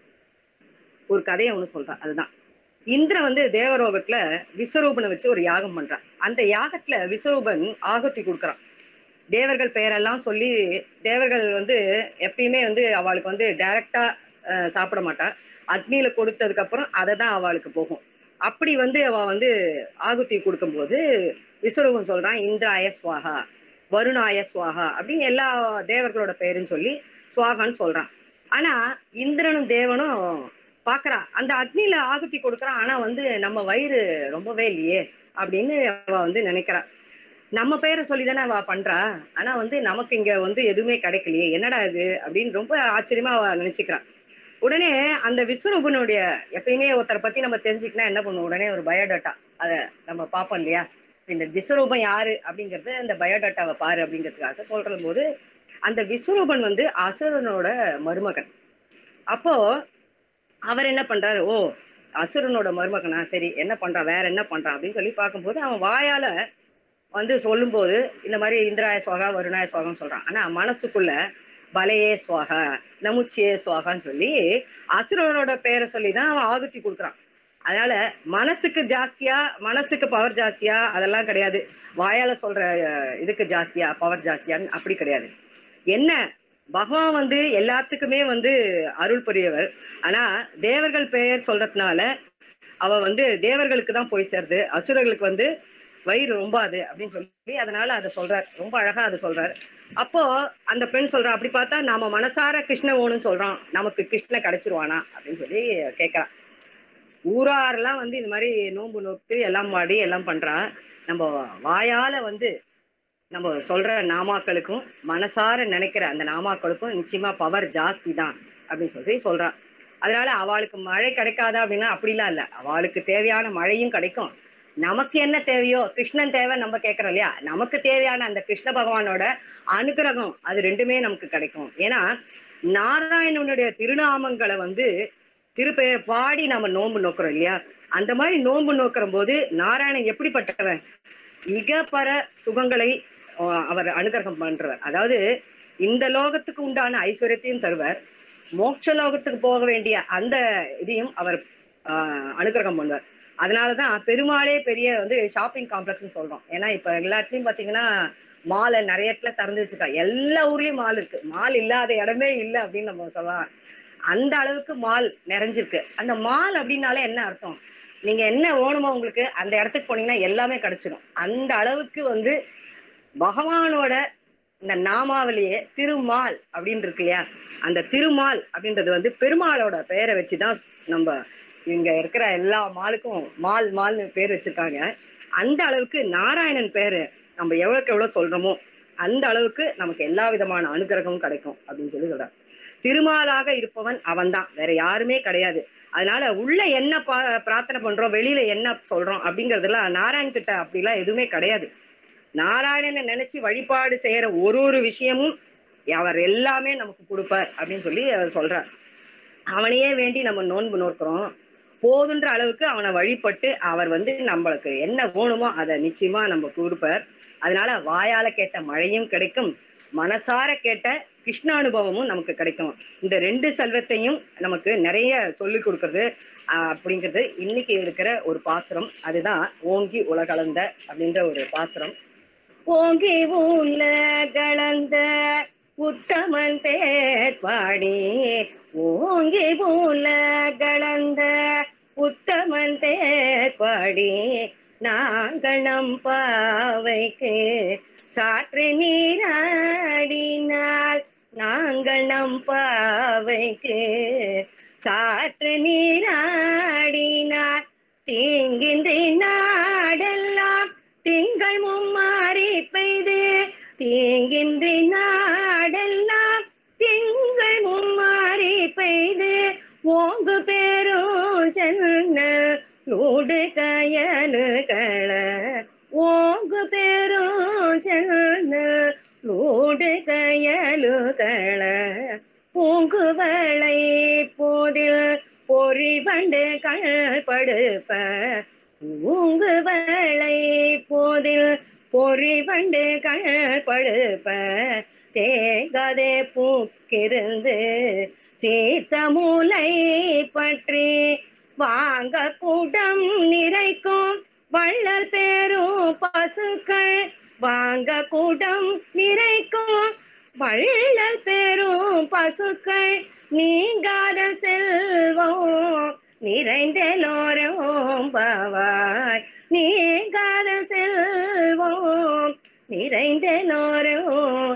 ஒரு கதையை ஒண்ணு சொல்றா அதுதான் இந்திரன் வந்து தேவரோகத்துல விஸ்வரூபனை வச்சு ஒரு யாகம் பண்றான் அந்த யாகத்துல விஸ்வரூபன் ஆகுத்தி கொடுக்கறான் தேவர்கள் பெயரெல்லாம் சொல்லி தேவர்கள் வந்து எப்பயுமே வந்து அவளுக்கு வந்து டைரக்டா சாப்பிட மாட்டா அக்னியில கொடுத்ததுக்கு அப்புறம் அதை தான் அவளுக்கு போகும் அப்படி வந்து அவ வந்து ஆகுத்தி கொடுக்கும்போது விஸ்வரூபன் சொல்றான் இந்திராய ஸ்வாகா வருணாய ஸ்வாகா அப்படின்னு எல்லா தேவர்களோட பெயருன்னு சொல்லி ஸ்வாகான்னு சொல்றான் ஆனா இந்திரனும் தேவனும் பாக்குறா அந்த அக்னியில ஆகுத்தி கொடுக்குறான் ஆனா வந்து நம்ம வயிறு ரொம்பவே இல்லையே அப்படின்னு அவ வந்து நினைக்கிறா நம்ம பெயரை சொல்லி தானே அவ பண்றா ஆனா வந்து நமக்கு இங்க வந்து எதுவுமே கிடைக்கலையே என்னடா இது அப்படின்னு ரொம்ப ஆச்சரியமா அவ நினைச்சுக்கிறா உடனே அந்த விஸ்வரூபனுடைய எப்பயுமே ஒருத்தரை பத்தி நம்ம தெரிஞ்சுக்கினா என்ன பண்ணுவோம் உடனே ஒரு பயோடாட்டா அத நம்ம பார்ப்போம் இல்லையா இந்த விஸ்வரூபம் யாரு அப்படிங்கறது அந்த பயோடாட்டாவை பாரு அப்படிங்கிறதுக்காக சொல்ற போது அந்த விஸ்வரூபன் வந்து அசுரனோட மருமகன் அப்போ அவர் என்ன பண்றாரு ஓ அசுரனோட மருமகனா சரி என்ன பண்றான் வேற என்ன பண்றான் அப்படின்னு சொல்லி பார்க்கும்போது அவன் வாயால வந்து சொல்லும்போது இந்த மாதிரி இந்திராய சுவாகா வருணாய சுவாகான்னு சொல்றான் ஆனா மனசுக்குள்ள பலையே சுவாகா நமுச்சியே சுவாகான்னு சொல்லி அசுரனோட பேரை சொல்லி தான் அவன் ஆகுத்தி கொடுக்குறான் அதனால மனசுக்கு ஜாஸ்தியா மனசுக்கு பவர் ஜாஸ்தியா அதெல்லாம் கிடையாது வாயால சொல்ற அஹ், இதுக்கு ஜாஸ்தியா பவர் ஜாஸ்தியான்னு அப்படி கிடையாது என்ன பகவான் வந்து எல்லாத்துக்குமே வந்து அருள் புரியவர் ஆனா தேவர்கள் பெயர் சொல்றதுனால அவ வந்து தேவர்களுக்கு தான் போய் சேருது அசுரர்களுக்கு வந்து வயிறு ரொம்பாது அப்படின்னு சொல்லி அதனால அதை சொல்றார் ரொம்ப அழகா அதை சொல்றார் அப்போ அந்த பெண் சொல்றா அப்படி பார்த்தா நாம மனசார கிருஷ்ண ஓணுன்னு சொல்றோம் நமக்கு கிருஷ்ண கிடைச்சிருவானா அப்படின்னு சொல்லி கேட்கறா ஊராரெல்லாம் வந்து இந்த மாதிரி நோன்பு நோக்கு எல்லாம் பாடி எல்லாம் பண்றா நம்ம வாயால வந்து நம்ம சொல்ற நாமாக்களுக்கும் மனசார நினைக்கிற அந்த நாமாக்களுக்கும் நிச்சயமா பவர் ஜாஸ்தி தான் அப்படின்னு சொல்லி சொல்றா அதனால அவளுக்கு மழை கிடைக்காதா அப்படின்னா அப்படிலாம் இல்ல அவளுக்கு தேவையான மழையும் கிடைக்கும் நமக்கு என்ன தேவையோ கிருஷ்ணன் தேவை நம்ம கேட்கறோம் இல்லையா நமக்கு தேவையான அந்த கிருஷ்ண பகவானோட அனுகிரகம் அது ரெண்டுமே நமக்கு கிடைக்கும் ஏன்னா நாராயணனுடைய திருநாமங்களை வந்து திருப்பெயர் பாடி நாம நோன்பு நோக்குறோம் இல்லையா அந்த மாதிரி நோன்பு நோக்கிற போது நாராயணன் எப்படிப்பட்டவன் மிக பர சுகங்களை அஹ் அவர் அனுகிரகம் பண்றவர் அதாவது இந்த லோகத்துக்கு உண்டான ஐஸ்வர்யத்தையும் தருவர் மோட்ச லோகத்துக்கு போக வேண்டிய அந்த இதையும் அவர் ஆஹ் அனுகிரகம் பண்ணுவார் அதனாலதான் பெருமாளே பெரிய வந்து ஷாப்பிங் காம்ப்ளெக்ஸ்னு சொல்றோம் ஏன்னா இப்ப எல்லாத்துலயும் பாத்தீங்கன்னா மாலை நிறைய இடத்துல திறந்து வச்சிருக்கா எல்லா ஊர்லயும் மால் இருக்கு மால் இல்லாத இடமே இல்லை அப்படின்னு நம்ம சொல்லலாம் அந்த அளவுக்கு மால் நிறைஞ்சிருக்கு அந்த மால் அப்படின்னாலே என்ன அர்த்தம் நீங்க என்ன வேணுமோ உங்களுக்கு அந்த இடத்துக்கு போனீங்கன்னா எல்லாமே கிடைச்சிடும் அந்த அளவுக்கு வந்து பகவானோட இந்த நாமாவளியே திருமால் அப்படின்னு இருக்கு இல்லையா அந்த திருமால் அப்படின்றது வந்து பெருமாளோட பெயரை வச்சுதான் நம்ம இங்க இருக்கிற எல்லா மாலுக்கும் மால் மால்னு பேர் வச்சிருக்காங்க அந்த அளவுக்கு நாராயணன் பேரு நம்ம எவ்வளவுக்கு எவ்வளவு சொல்றோமோ அந்த அளவுக்கு நமக்கு எல்லா விதமான அனுகிரகமும் கிடைக்கும் அப்படின்னு சொல்லி சொல்றார் திருமாலாக இருப்பவன் அவன்தான் வேற யாருமே கிடையாது அதனால உள்ள என்ன பா பிரார்த்தனை பண்றோம் வெளியில என்ன சொல்றோம் அப்படிங்கறதெல்லாம் நாராயண் கிட்ட அப்படிலாம் எதுவுமே கிடையாது நாராயணனை நினைச்சு வழிபாடு செய்யற ஒரு ஒரு விஷயமும் அவர் எல்லாமே நமக்கு கொடுப்பார் அப்படின்னு சொல்லி அவர் சொல்றார் அவனையே வேண்டி நம்ம நோன்பு நோக்கிறோம் போதுன்ற அளவுக்கு அவனை வழிபட்டு அவர் வந்து நம்மளுக்கு என்ன வேணுமோ அதை நிச்சயமா நம்ம கொடுப்பார் அதனால வாயால கேட்ட மழையும் கிடைக்கும் மனசார கேட்ட கிருஷ்ணானுபவமும் நமக்கு கிடைக்கும் இந்த ரெண்டு செல்வத்தையும் நமக்கு நிறைய சொல்லி கொடுக்கறது ஆஹ் அப்படிங்கிறது இன்னைக்கு இருக்கிற ஒரு பாசுரம் அதுதான் ஓங்கி உலகளந்த அப்படின்ற ஒரு பாசுரம் ஓங்கி உள்ள கலந்த உத்தமன் பேர் பாடி ஓங்கி உள்ள கலந்த உத்தமன் பேர் பாடி நாங்கணம் பாவைக்கு சாற்று நீராடினால் நாங்கள் நம் பாவைக்கு சாற்று நீராடினார் தீங்கின்றி நாடெல்லாம் திங்கள் மும்மாறி பெய்து தீங்கின்றி நாடெல்லாம் திங்கள் மும்மாறி பெய்து ஓங்கு பெரும் சென்ன நூடு கயலுகள ஓங்கு பெரும் சென்ன நூடு கயலுகள பூங்குவளை போதில் பொறி வண்டு கழ்படுப்ப பூங்குவளை போதில் பொறி வண்டு கழ்படுப்ப தேங்காதே பூக்கிருந்து சீர்த்த மூலை பற்றி வாங்க கூட்டம் நிறைக்கும் வள்ளல் பேரும் பசுக்கள் வாங்க கூட்டம் நிறைக்கும் வள்ளல் பேரும் பசுக்கள் நீங்காத செல்வம் நிறைந்தெல்லோரும் பாவாய் நீங்காத செல்வம் நிறைந்தெல்லோரும்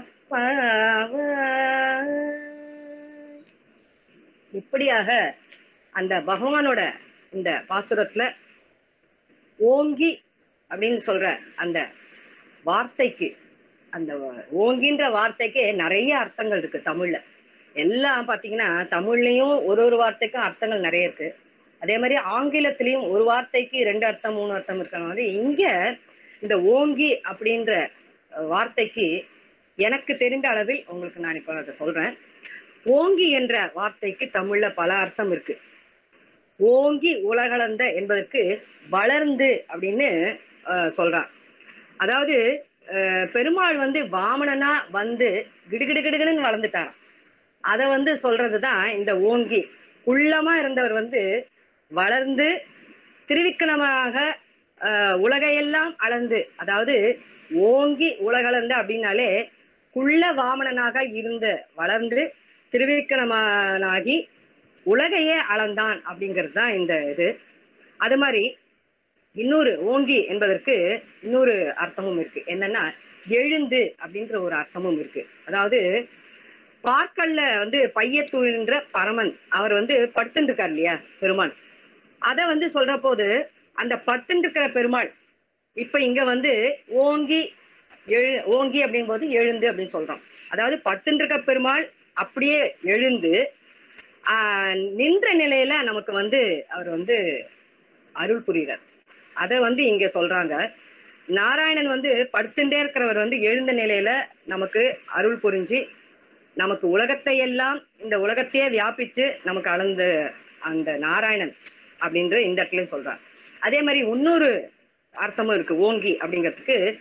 பாவாய் இப்படியாக அந்த பகவானோட இந்த பாசுரத்துல ஓங்கி அப்படின்னு சொல்ற அந்த வார்த்தைக்கு அந்த ஓங்கின்ற வார்த்தைக்கு நிறைய அர்த்தங்கள் இருக்கு தமிழ்ல எல்லாம் பாத்தீங்கன்னா தமிழ்லயும் ஒரு ஒரு வார்த்தைக்கும் அர்த்தங்கள் நிறைய இருக்கு அதே மாதிரி ஆங்கிலத்திலயும் ஒரு வார்த்தைக்கு ரெண்டு அர்த்தம் மூணு அர்த்தம் இருக்கிற மாதிரி இங்க இந்த ஓங்கி அப்படின்ற அஹ், வார்த்தைக்கு எனக்கு தெரிந்த அளவில் உங்களுக்கு நான் இப்ப அதை சொல்றேன் ஓங்கி என்ற வார்த்தைக்கு தமிழ்ல பல அர்த்தம் இருக்கு ஓங்கி உலகளந்த என்பதற்கு வளர்ந்து அப்படின்னு அஹ், சொல்றான் அதாவது அஹ், பெருமாள் வந்து வாமனனா வந்து கிடுகிடு கிடுகிடுன்னு வளர்ந்துட்டாராம் அத வந்து சொல்றதுதான் இந்த ஓங்கி குள்ளமா இருந்தவர் வந்து வளர்ந்து திருவிக்கிரமாக அஹ், உலகையெல்லாம் அளந்து அதாவது ஓங்கி உலகளந்த அப்படின்னாலே குள்ள வாமனனாக இருந்து வளர்ந்து திருவிக்கிரமனாகி உலகையே அளந்தான் அப்படிங்கிறது தான் இந்த இது அது மாதிரி இன்னொரு ஓங்கி என்பதற்கு இன்னொரு அர்த்தமும் இருக்கு என்னன்னா எழுந்து அப்படின்ற ஒரு அர்த்தமும் இருக்கு அதாவது பார்க்கல்ல வந்து பையத்துழின்ற பரமன் அவர் வந்து படுத்துட்டு இருக்கார் இல்லையா பெருமாள் அத வந்து சொல்ற போது அந்த படுத்துட்டு இருக்கிற பெருமாள் இப்ப இங்க வந்து ஓங்கி எழு ஓங்கி அப்படின் போது எழுந்து அப்படின்னு சொல்றோம் அதாவது படுத்துட்டு இருக்க பெருமாள் அப்படியே எழுந்து ஆஹ் நின்ற நிலையில நமக்கு வந்து அவர் வந்து அருள் புரிகிறார் அத வந்து இங்க சொல்றாங்க நாராயணன் வந்து படுத்துட்டே இருக்கிறவர் வந்து எழுந்த நிலையில நமக்கு அருள் புரிஞ்சு நமக்கு உலகத்தை எல்லாம் இந்த உலகத்தையே வியாபிச்சு நமக்கு அளந்த அந்த நாராயணன் அப்படின்ற இந்த இடத்துலயும் சொல்றார் அதே மாதிரி இன்னொரு அர்த்தமும் இருக்கு ஓங்கி அப்படிங்கிறதுக்கு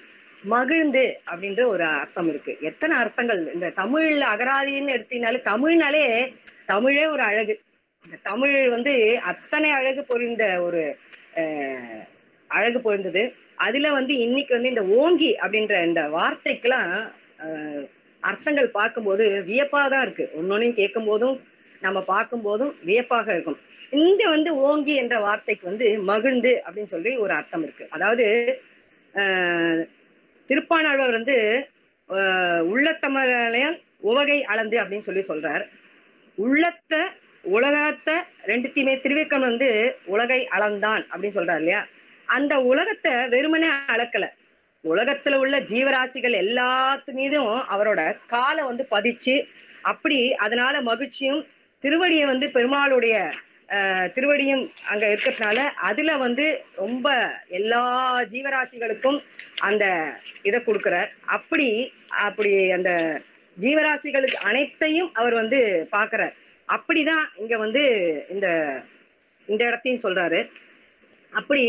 மகிழ்ந்து அப்படின்ற ஒரு அர்த்தம் இருக்கு எத்தனை அர்த்தங்கள் இந்த தமிழ்ல அகராதின்னு எடுத்தீங்கனாலே தமிழ்னாலே தமிழே ஒரு அழகு இந்த தமிழ் வந்து அத்தனை அழகு பொறிந்த ஒரு அஹ், அழகு பொருந்தது அதுல வந்து இன்னைக்கு வந்து இந்த ஓங்கி அப்படின்ற இந்த வார்த்தைக்கெல்லாம் அஹ், அர்த்தங்கள் பார்க்கும்போது வியப்பா தான் இருக்கு ஒன்னொன்னையும் கேட்கும் போதும் நம்ம பார்க்கும் போதும் வியப்பாக இருக்கும் இங்க வந்து ஓங்கி என்ற வார்த்தைக்கு வந்து மகிழ்ந்து அப்படின்னு சொல்லி ஒரு அர்த்தம் இருக்கு அதாவது ஆஹ், திருப்பாணாழ்வார் வந்து ஆஹ், உள்ளத்தமிழையால் உவகை அளந்து அப்படின்னு சொல்லி சொல்றார் உள்ளத்த உலகத்தை ரெண்டுத்தையுமே திருவேக்கன் வந்து உலகை அளந்தான் அப்படின்னு சொல்றாரு இல்லையா அந்த உலகத்தை வெறுமனே அளக்கல உலகத்துல உள்ள ஜீவராசிகள் எல்லாத்து மீதும் அவரோட காலை வந்து பதிச்சு அப்படி அதனால மகிழ்ச்சியும் திருவடியை வந்து பெருமாளுடைய ஆஹ், திருவடியும் அங்க இருக்கிறதுனால அதுல வந்து ரொம்ப எல்லா ஜீவராசிகளுக்கும் அந்த இதை கொடுக்கிறார் அப்படி அப்படி அந்த ஜீவராசிகளுக்கு அனைத்தையும் அவர் வந்து பார்க்கிறார் அப்படிதான் இங்க வந்து இந்த இந்த இடத்தையும் சொல்றாரு அப்படி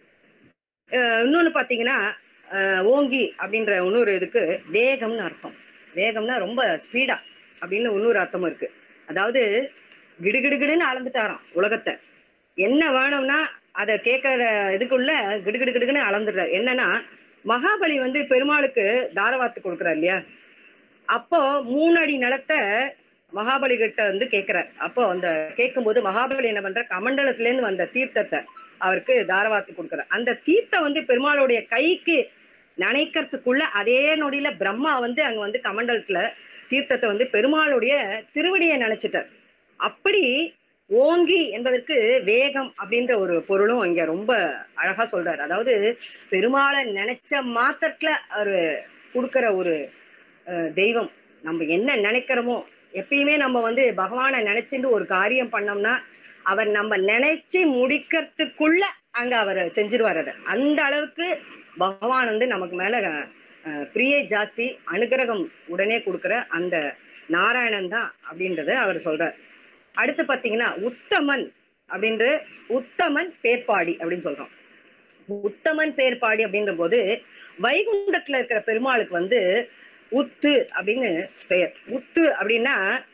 அஹ், இன்னொன்னு பாத்தீங்கன்னா அஹ், ஓங்கி அப்படின்ற இன்னொரு இதுக்கு வேகம்னு அர்த்தம் வேகம்னா ரொம்ப ஸ்பீடா அப்படின்னு இன்னொரு அர்த்தமும் இருக்கு அதாவது கிடுகிடுகிடுன்னு அளந்துட்டாராம் உலகத்தை என்ன வேணும்னா அதை கேட்கற இதுக்குள்ள கிடுகிடுகிடுன்னு அளந்துடுறாரு என்னன்னா மகாபலி வந்து பெருமாளுக்கு தாரவாத்து கொடுக்குறாரு இல்லையா அப்போ மூணு அடி நிலத்தை மகாபலி கிட்ட வந்து கேட்கிறார் அப்போ அந்த கேட்கும்போது மகாபலி என்ன பண்ற கமண்டலத்துல இருந்து வந்த தீர்த்தத்தை அவருக்கு தாரவாத்து கொடுக்குறார் அந்த தீர்த்தம் வந்து பெருமாளுடைய கைக்கு நினைக்கிறதுக்குள்ள அதே நொடியில பிரம்மா வந்து அங்க வந்து கமண்டலத்துல தீர்த்தத்தை வந்து பெருமாளுடைய திருவடியை நினைச்சிட்டார் அப்படி ஓங்கி என்பதற்கு வேகம் அப்படின்ற ஒரு பொருளும் இங்க ரொம்ப அழகா சொல்றாரு அதாவது பெருமாளை நினைச்ச மாத்திரத்துல அவரு கொடுக்கிற ஒரு அஹ், தெய்வம் நம்ம என்ன நினைக்கிறோமோ எப்பயுமே நம்ம வந்து பகவானை நினைச்சுட்டு ஒரு காரியம் பண்ணோம்னா அவர் நம்ம நினைச்சு முடிக்கிறதுக்குள்ள அங்க அவர் செஞ்சிருவார் அதை அந்த அளவுக்கு பகவான் வந்து நமக்கு மேல அஹ், பிரிய ஜாஸ்தி அனுகிரகம் உடனே கொடுக்கிற அந்த நாராயணன் தான் அப்படின்றத அவர் சொல்றார் அடுத்து பாத்தீங்கன்னா உத்தமன் அப்படின்ற உத்தமன் பேர்பாடி அப்படின்னு சொல்றோம் உத்தமன் பேர்பாடி அப்படின்ற போது வைகுண்டத்துல இருக்கிற பெருமாளுக்கு வந்து உத்து அப்படின்னு பெயர் உத்து அப்படின்னா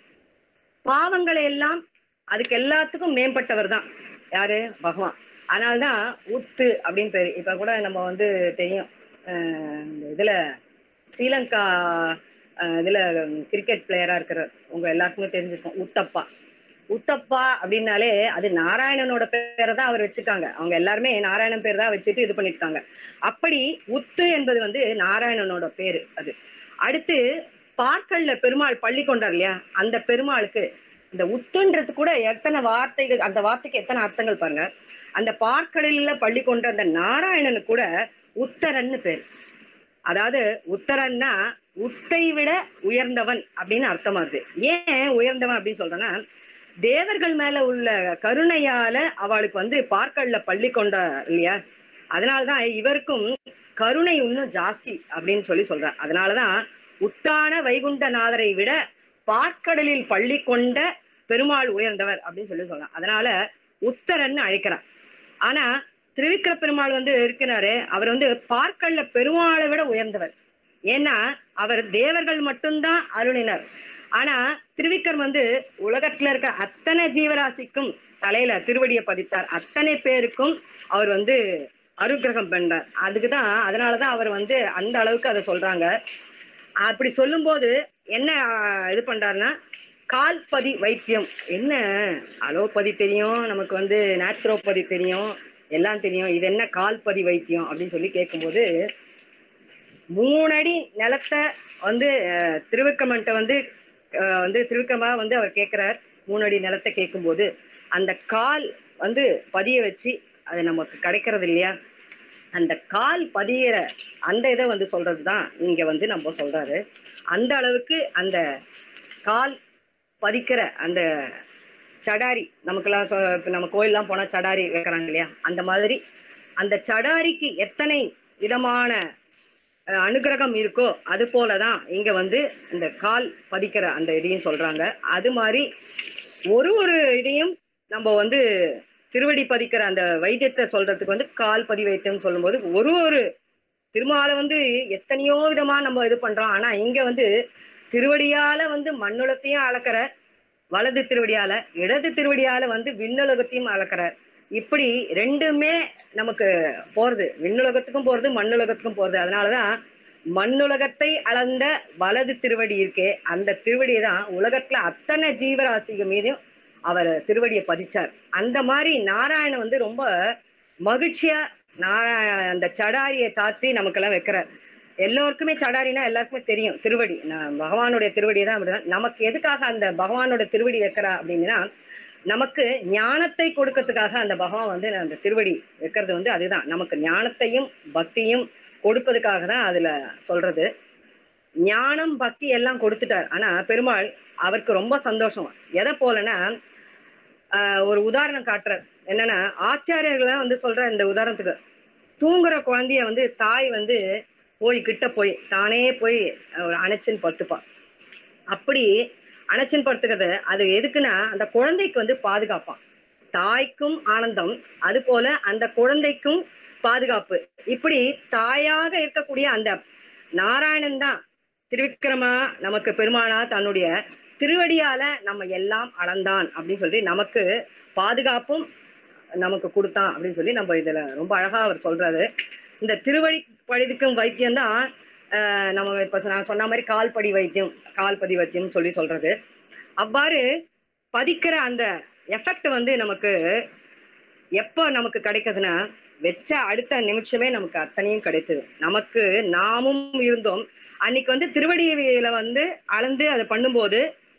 பாவங்களை எல்லாம் அதுக்கு எல்லாத்துக்கும் மேம்பட்டவர் தான் யாரு பகவான் அதனால்தான் உத்து அப்படின்னு பேரு இப்ப கூட நம்ம வந்து தெரியும் அஹ் இந்த இதுல ஸ்ரீலங்கா அஹ் இதுல கிரிக்கெட் பிளேயரா இருக்கிற உங்க எல்லாருக்குமே தெரிஞ்சிருக்கும் உத்தப்பா உத்தப்பா அப்படின்னாலே அது நாராயணனோட பேரை தான் அவர் வச்சிருக்காங்க அவங்க எல்லாருமே நாராயணன் பேர் தான் வச்சுட்டு இது பண்ணிருக்காங்க அப்படி உத்து என்பது வந்து நாராயணனோட பேரு அது அடுத்து பார்க்கல்ல பெருமாள் பள்ளி கொண்டார் இல்லையா அந்த பெருமாளுக்கு இந்த உத்துன்றது கூட எத்தனை வார்த்தைகள் அந்த வார்த்தைக்கு எத்தனை அர்த்தங்கள் பாருங்க அந்த பார்க்கடலில் பள்ளி கொண்ட அந்த நாராயணனுக்கு கூட உத்தரன்னு பேர் அதாவது உத்தரன்னா உத்தை விட உயர்ந்தவன் அப்படின்னு அர்த்தமா இருக்கு ஏன் உயர்ந்தவன் அப்படின்னு சொல்றேன்னா தேவர்கள் மேல உள்ள கருணையால அவளுக்கு வந்து பார்க்கல்ல பள்ளி கொண்டார் இல்லையா அதனாலதான் இவருக்கும் கருணை இன்னும் ஜாஸ்தி அப்படின்னு சொல்லி சொல்றார் அதனாலதான் உத்தான வைகுண்டநாதரை விட பார்க்கடலில் பள்ளி கொண்ட பெருமாள் உயர்ந்தவர் அப்படின்னு சொல்லி சொல்லலாம் அதனால உத்தரன்னு அழைக்கிறார் ஆனா திருவிக்கிர பெருமாள் வந்து இருக்கிறாரு அவர் வந்து பார்க்கல்ல பெருமாளை விட உயர்ந்தவர் ஏன்னா அவர் தேவர்கள் மட்டும்தான் அருளினர் ஆனா திருவிக்கர் வந்து உலகத்துல இருக்க அத்தனை ஜீவராசிக்கும் தலையில திருவடியை பதித்தார் அத்தனை பேருக்கும் அவர் வந்து அனுக்கிரகம் பண்றார் அதுக்குதான் அதனாலதான் அவர் வந்து அந்த அளவுக்கு அதை சொல்றாங்க அப்படி சொல்லும்போது என்ன ஆஹ், இது பண்றாருன்னா கால்பதி வைத்தியம் என்ன அலோபதி தெரியும் நமக்கு வந்து நேச்சுரோபதி தெரியும் எல்லாம் தெரியும் இது என்ன கால்பதி வைத்தியம் அப்படின்னு சொல்லி கேட்கும்போது மூணடி நிலத்தை வந்து அஹ், திருவிக்கிரமன்ட்ட வந்து அஹ், வந்து திருவிக்கிரமா வந்து அவர் கேட்கிறார் மூணடி நிலத்தை கேட்கும்போது அந்த கால் வந்து பதிய வச்சு அது நமக்கு கிடைக்கிறது இல்லையா அந்த கால் பதியிற அந்த இதை வந்து சொல்றதுதான் இங்க வந்து நம்ம சொல்றாரு அந்த அளவுக்கு அந்த கால் பதிக்கிற அந்த சடாரி நமக்கெல்லாம் சொ- இப்ப நம்ம கோயில்லாம் போனா சடாரி வைக்கிறாங்க இல்லையா அந்த மாதிரி அந்த சடாரிக்கு எத்தனை விதமான அஹ், அனுகிரகம் இருக்கோ அது போலதான் இங்க வந்து இந்த கால் பதிக்கிற அந்த இதையும் சொல்றாங்க அது மாதிரி ஒரு ஒரு இதையும் நம்ம வந்து திருவடி பதிக்கிற அந்த வைத்தியத்தை சொல்றதுக்கு வந்து கால் பதி வைத்தியம் சொல்லும்போது ஒரு ஒரு திருமாலை வந்து எத்தனையோ விதமா நம்ம இது பண்றோம் ஆனா இங்க வந்து திருவடியால வந்து மண்ணுலகத்தையும் அளக்கிறார் வலது திருவடியால இடது திருவடியால வந்து விண்ணுலகத்தையும் அளக்கிறார் இப்படி ரெண்டுமே நமக்கு போறது விண்ணுலகத்துக்கும் போறது மண்ணுலகத்துக்கும் போறது அதனாலதான் மண்ணுலகத்தை அளந்த வலது திருவடி இருக்கே அந்த திருவடியை தான் உலகத்துல அத்தனை ஜீவராசிகள் மீதும் அவர் திருவடியை பதிச்சார் அந்த மாதிரி நாராயணன் வந்து ரொம்ப மகிழ்ச்சியா நாராயண அந்த சடாரியை சாத்தி நமக்கெல்லாம் வைக்கிறார் எல்லோருக்குமே சடாரினா எல்லாருக்குமே தெரியும் திருவடி நான் பகவானுடைய திருவடி தான் அப்படிதான். நமக்கு எதுக்காக அந்த பகவானோட திருவடி வைக்கிறா அப்படின்னா நமக்கு ஞானத்தை கொடுக்கறதுக்காக அந்த பகவான் வந்து அந்த திருவடி வைக்கிறது வந்து அதுதான் நமக்கு ஞானத்தையும் பக்தியும் கொடுப்பதுக்காக தான் அதுல சொல்றது ஞானம் பக்தி எல்லாம் கொடுத்துட்டார் ஆனா பெருமாள் அவருக்கு ரொம்ப சந்தோஷம் எதை போலன்னா ஆஹ் ஒரு உதாரணம் காட்டுறார் என்னன்னா ஆச்சாரியர்கள்லாம் வந்து சொல்ற இந்த உதாரணத்துக்கு தூங்குற குழந்தைய வந்து தாய் வந்து போய் கிட்ட போய் தானே போய் ஒரு அணைச்சின்னு படுத்துப்பா அப்படி அணைச்சின்னு படுத்துக்கிறது அது எதுக்குன்னா அந்த குழந்தைக்கு வந்து பாதுகாப்பான் தாய்க்கும் ஆனந்தம் அது போல அந்த குழந்தைக்கும் பாதுகாப்பு இப்படி தாயாக இருக்கக்கூடிய அந்த நாராயணன் தான் திருவிக்கிரமா நமக்கு பெருமானா தன்னுடைய திருவடியால நம்ம எல்லாம் அளந்தான் அப்படின்னு சொல்லி நமக்கு பாதுகாப்பும் நமக்கு கொடுத்தான் அப்படின்னு சொல்லி நம்ம இதுல ரொம்ப அழகா அவர் சொல்றாரு இந்த திருவடி பழிதுக்கும் வைத்தியம் தான் நம்ம இப்ப நான் சொன்ன மாதிரி கால்படி வைத்தியம் கால்பதி வைத்தியம் சொல்லி சொல்றது அவ்வாறு பதிக்கிற அந்த எஃபெக்ட் வந்து நமக்கு எப்போ நமக்கு கிடைக்குதுன்னா வச்ச அடுத்த நிமிஷமே நமக்கு அத்தனையும் கிடைத்தது நமக்கு நாமும் இருந்தோம் அன்னைக்கு வந்து திருவடியில வந்து அளந்து அதை பண்ணும்போது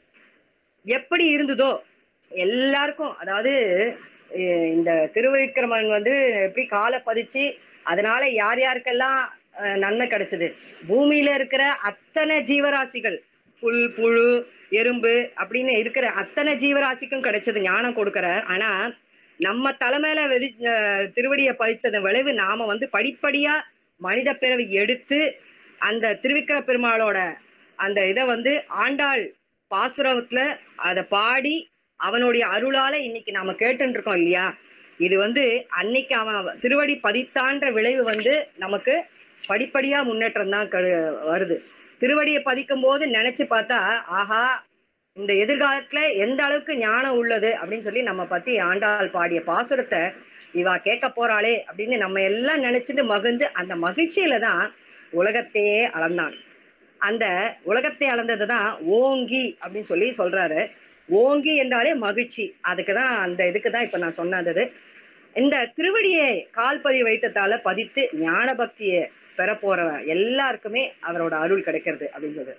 எப்படி இருந்ததோ எல்லாருக்கும் அதாவது அஹ் இந்த திருவிக்கிரமன் வந்து எப்படி காலை பதிச்சு அதனால யார் யாருக்கெல்லாம் அஹ், நன்மை கிடைச்சது பூமியில இருக்கிற அத்தனை ஜீவராசிகள் புல் புழு எறும்பு அப்படின்னு இருக்கிற அத்தனை ஜீவராசிக்கும் கிடைச்சது ஞானம் கொடுக்கிறார் ஆனா நம்ம தலைமையில வெதி அஹ், திருவடியை பதிச்சத விளைவு நாம வந்து படிப்படியா மனித பிறவி எடுத்து அந்த திருவிக்கிர பெருமாளோட அந்த இதை வந்து ஆண்டாள் பாசுரத்துல அதை பாடி அவனுடைய அருளால இன்னைக்கு நாம கேட்டுட்டு இருக்கோம் இல்லையா இது வந்து அன்னைக்கு அவன் திருவடி பதித்தான்ற விளைவு வந்து நமக்கு படிப்படியா முன்னேற்றம் தான் கடு- வருது திருவடியை பதிக்கும் போது நினைச்சு பார்த்தா ஆஹா இந்த எதிர்காலத்துல எந்த அளவுக்கு ஞானம் உள்ளது அப்படின்னு சொல்லி நம்ம பத்தி ஆண்டாள் பாடிய பாசுரத்தை இவா கேட்க போறாளே அப்படின்னு நம்ம எல்லாம் நினைச்சிட்டு மகிழ்ந்து அந்த மகிழ்ச்சியில தான் உலகத்தையே அளந்தான் அந்த உலகத்தை அளந்தது தான் ஓங்கி அப்படின்னு சொல்லி சொல்றாரு ஓங்கி என்றாலே மகிழ்ச்சி அதுக்கு தான் அந்த இதுக்கு தான் இப்ப நான் சொன்னது இந்த திருவடியை கால்பதி வைத்ததால பதித்து ஞான பக்தியை பெற போற எல்லாருக்குமே அவரோட அருள் கிடைக்கிறது அப்படின்னு சொல்றது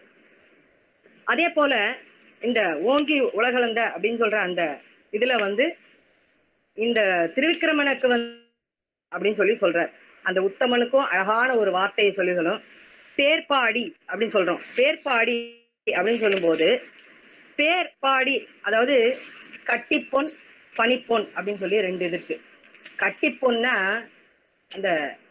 அதே போல இந்த ஓங்கி உலகளந்த அப்படின்னு சொல்ற அந்த இதுல வந்து இந்த திருவிக்கிரமனுக்கு வந்து அப்படின்னு சொல்லி சொல்றார் அந்த உத்தமனுக்கும் அழகான ஒரு வார்த்தையை சொல்லிக்கணும் பேர்பாடி அப்படின்னு சொல்றோம் பேர்பாடி அப்படின்னு சொல்லும்போது பேர்பாடி அதாவது கட்டிப்பொன் பனிப்பொன் அப்படின்னு சொல்லி ரெண்டு இது இருக்கு கட்டிப்பொன்னா அந்த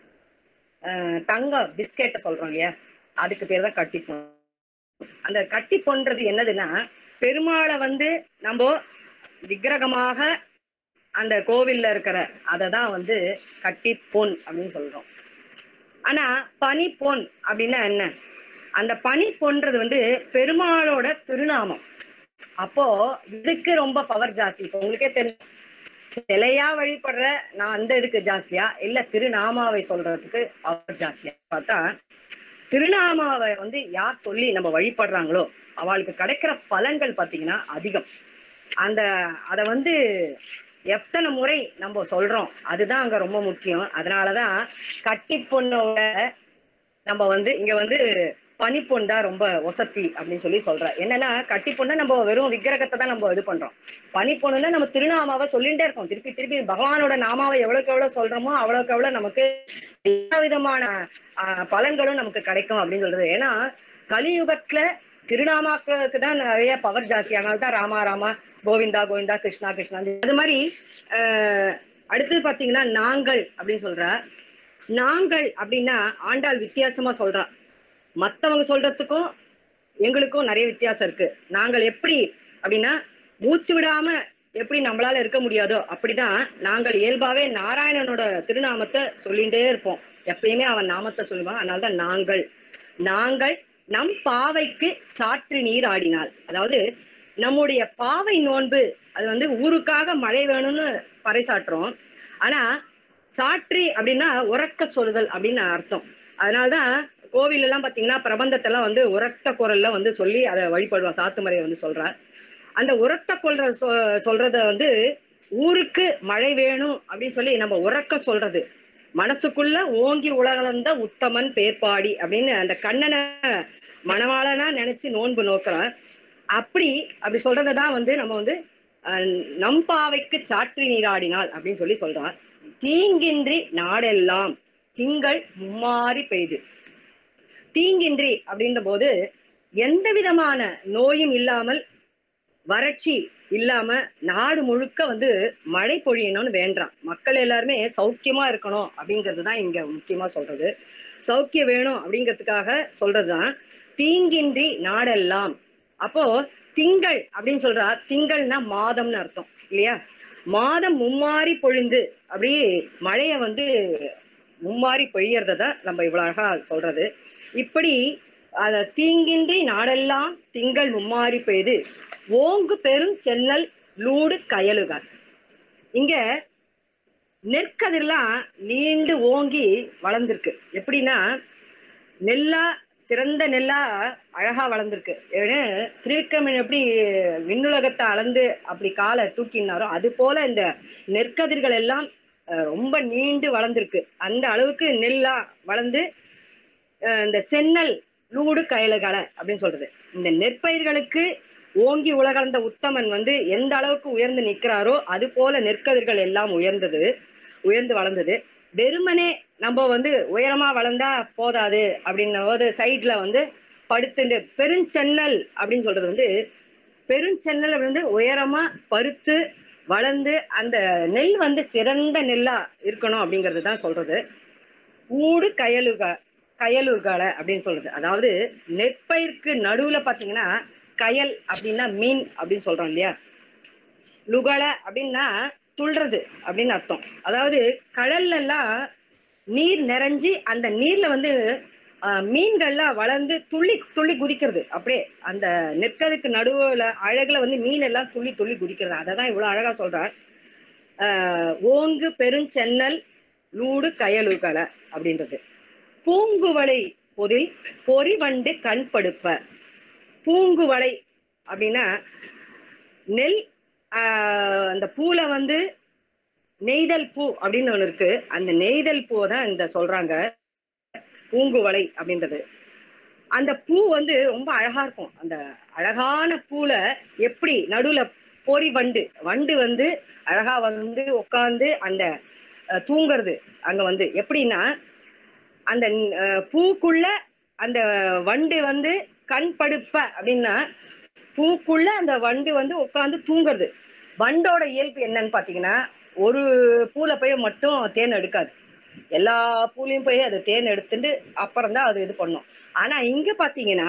அஹ், தங்க பிஸ்கெட்டை சொல்றோம் இல்லையா அதுக்கு பேர் தான் கட்டிப்பொன் அந்த கட்டிப்பொன்றது என்னதுன்னா பெருமாளை வந்து நம்ம விக்கிரகமாக அந்த கோவில்ல இருக்கிற அதை தான் வந்து கட்டிப்பொன் அப்படின்னு சொல்றோம் ஆனா பனிப்பொன் அப்படின்னா என்ன அந்த பனிப்பொன்றது வந்து பெருமாளோட திருநாமம் அப்போ இதுக்கு ரொம்ப பவர் ஜாஸ்தி இப்போ உங்களுக்கே தெரியும் சிலையா வழிபடுற நான் அந்த இதுக்கு ஜாஸ்தியா இல்ல திருநாமாவை சொல்றதுக்கு பவர் ஜாஸ்தியா பார்த்தா திருநாமாவை வந்து யார் சொல்லி நம்ம வழிபடுறாங்களோ அவளுக்கு கிடைக்கிற பலன்கள் பாத்தீங்கன்னா அதிகம் அந்த அத வந்து எத்தனை முறை நம்ம சொல்றோம் அதுதான் அங்க ரொம்ப முக்கியம் அதனாலதான் கட்டி பொண்ணோட நம்ம வந்து இங்க வந்து பனிப்பொன் தான் ரொம்ப ஒசத்தி அப்படின்னு சொல்லி சொல்ற என்னன்னா கட்டி பொண்ணை நம்ம வெறும் விக்கிரகத்தை தான் நம்ம இது பண்றோம் பனிப்பொண்ணுன்னா நம்ம திருநாமாவை சொல்லிட்டே இருக்கோம் திருப்பி திருப்பி பகவானோட நாமாவை எவ்வளவுக்கு எவ்வளவு சொல்றோமோ அவ்வளவுக்கு எவ்வளவு நமக்கு எல்லா விதமான ஆஹ், பலன்களும் நமக்கு கிடைக்கும் அப்படின்னு சொல்றது ஏன்னா கலியுகத்துல திருநாமாக்களுக்கு தான் நிறைய பவர் ஜாஸ்தி அதனால தான் ராமா ராமா கோவிந்தா கோவிந்தா கிருஷ்ணா கிருஷ்ணா அது மாதிரி ஆஹ், அடுத்தது பாத்தீங்கன்னா நாங்கள் அப்படின்னு சொல்ற நாங்கள் அப்படின்னா ஆண்டாள் வித்தியாசமா சொல்றா மத்தவங்க சொல்றதுக்கும் எங்களுக்கும் நிறைய வித்தியாசம் இருக்கு நாங்கள் எப்படி அப்படின்னா மூச்சு விடாம எப்படி நம்மளால இருக்க முடியாதோ அப்படிதான் நாங்கள் இயல்பாவே நாராயணனோட திருநாமத்தை சொல்லிட்டே இருப்போம் எப்பயுமே அவன் நாமத்தை சொல்லுவான் அதனாலதான் நாங்கள் நாங்கள் நம் பாவைக்கு சாற்று நீர் ஆடினாள் அதாவது நம்முடைய பாவை நோன்பு அது வந்து ஊருக்காக மழை வேணும்னு பறைசாற்றுறோம் ஆனா சாற்றி அப்படின்னா உறக்க சொல்லுதல் அப்படின்னு அர்த்தம் அதனாலதான் கோவில் எல்லாம் பாத்தீங்கன்னா பிரபந்தத்தை எல்லாம் வந்து உரத்த குரல்ல வந்து சொல்லி அதை வழிபடுவான் சாத்துமறையை வந்து சொல்றார் அந்த உரத்த கொள்ற சொ- சொல்றத வந்து ஊருக்கு மழை வேணும் அப்படின்னு சொல்லி நம்ம உறக்க சொல்றது மனசுக்குள்ள ஓங்கி உலகளந்த உத்தமன் பேர்பாடி அப்படின்னு அந்த கண்ணனை மணவாளனா நினைச்சு நோன்பு நோக்குறான் அப்படி அப்படி சொல்றதான் வந்து நம்ம வந்து அஹ், நம் பாவைக்கு சாற்றி நீராடினாள் அப்படின்னு சொல்லி சொல்றான் தீங்கின்றி நாடெல்லாம் திங்கள் மும்மாறி பெய்து தீங்கின்றி அப்படின்ற போது எந்த விதமான நோயும் இல்லாமல் வறட்சி இல்லாம நாடு முழுக்க வந்து மழை பொழியணும்னு வேண்டாம் மக்கள் எல்லாருமே சௌக்கியமா இருக்கணும் அப்படிங்கிறது தான் இங்க முக்கியமா சொல்றது சௌக்கியம் வேணும் அப்படிங்கிறதுக்காக சொல்றதுதான் தீங்கின்றி நாடெல்லாம் அப்போ திங்கள் அப்படின்னு சொல்றா திங்கள்னா மாதம்னு அர்த்தம் இல்லையா மாதம் மும்மாறி பொழிந்து அப்படியே மழைய வந்து மும்மாறி பொழியறத தான் நம்ம இவ்வளவு அழகா சொல்றது இப்படி அத தீங்கின்றி நாடெல்லாம் திங்கள் மும்மாறி பெய்து ஓங்கு பெரும் சென்னல் லூடு கயலுகார் இங்க நெற்கதிர்லாம் நீண்டு ஓங்கி வளர்ந்திருக்கு எப்படின்னா நெல்லா சிறந்த நெல்லா அழகா வளர்ந்திருக்கு ஏன்னா திருவிக்கிரமன் எப்படி விண்ணுலகத்தை அளந்து அப்படி காலை தூக்கினாரோ அது போல இந்த நெற்கதிர்கள் எல்லாம் அஹ், ரொம்ப நீண்டு வளர்ந்திருக்கு அந்த அளவுக்கு நெல்லா வளர்ந்து அஹ், இந்த சென்னல் லூடு கயலுகளை அப்படின்னு சொல்றது இந்த நெற்பயிர்களுக்கு ஓங்கி உலகளந்த உத்தமன் வந்து எந்த அளவுக்கு உயர்ந்து நிற்கிறாரோ அது போல நெற்கதிர்கள் எல்லாம் உயர்ந்தது உயர்ந்து வளர்ந்தது வெறுமனே நம்ம வந்து உயரமா வளர்ந்தா போதாது அப்படின்ன போது சைட்ல வந்து படுத்துண்டு பெருஞ்சென்னல் அப்படின்னு சொல்றது வந்து பெருஞ்சென்னல் வந்து உயரமா பருத்து வளர்ந்து அந்த நெல் வந்து சிறந்த நெல்லா இருக்கணும் அப்படிங்கிறது தான் சொல்றது ஊடு கயலுக கயலுர்கால அப்படின்னு சொல்றது அதாவது நெற்பயிருக்கு நடுவுல பாத்தீங்கன்னா கயல் அப்படின்னா மீன் அப்படின்னு சொல்றோம் இல்லையா லுகல அப்படின்னா துள்றது அப்படின்னு அர்த்தம் அதாவது கடல்ல எல்லாம் நீர் நிறைஞ்சி அந்த நீர்ல வந்து ஆஹ், மீன்கள்லாம் வளர்ந்து துள்ளி துள்ளி குதிக்கிறது அப்படியே அந்த நெற்கதுக்கு நடுவுல அழகுல வந்து மீன் எல்லாம் துள்ளி துள்ளி குதிக்கிறது அதை தான் இவ்வளவு அழகா சொல்றார் ஆஹ், ஓங்கு பெருஞ்சென்னல் லூடு கயலுகல அப்படின்றது பூங்குவளை பொதில் பொறிவண்டு கண் படுப்ப பூங்குவளை அப்படின்னா நெல் ஆஹ், அந்த பூல வந்து நெய்தல் பூ அப்படின்னு ஒண்ணு இருக்கு அந்த நெய்தல் பூவை தான் இந்த சொல்றாங்க பூங்குவளை அப்படின்றது அந்த பூ வந்து ரொம்ப அழகா இருக்கும் அந்த அழகான பூல எப்படி நடுவுல பொறி வண்டு வண்டு வந்து அழகா வந்து உட்கார்ந்து அந்த அஹ், தூங்குறது அங்க வந்து எப்படின்னா அந்த அஹ், பூக்குள்ள அந்த வண்டு வந்து கண் படுப்ப அப்படின்னா பூக்குள்ள அந்த வண்டு வந்து உட்கார்ந்து தூங்குறது வண்டோட இயல்பு என்னன்னு பாத்தீங்கன்னா ஒரு பூல போய் மட்டும் தேன் எடுக்காது எல்லா பூலையும் போய் அது தேன் எடுத்துட்டு அப்புறம் தான் அது இது பண்ணும் ஆனா இங்க பாத்தீங்கன்னா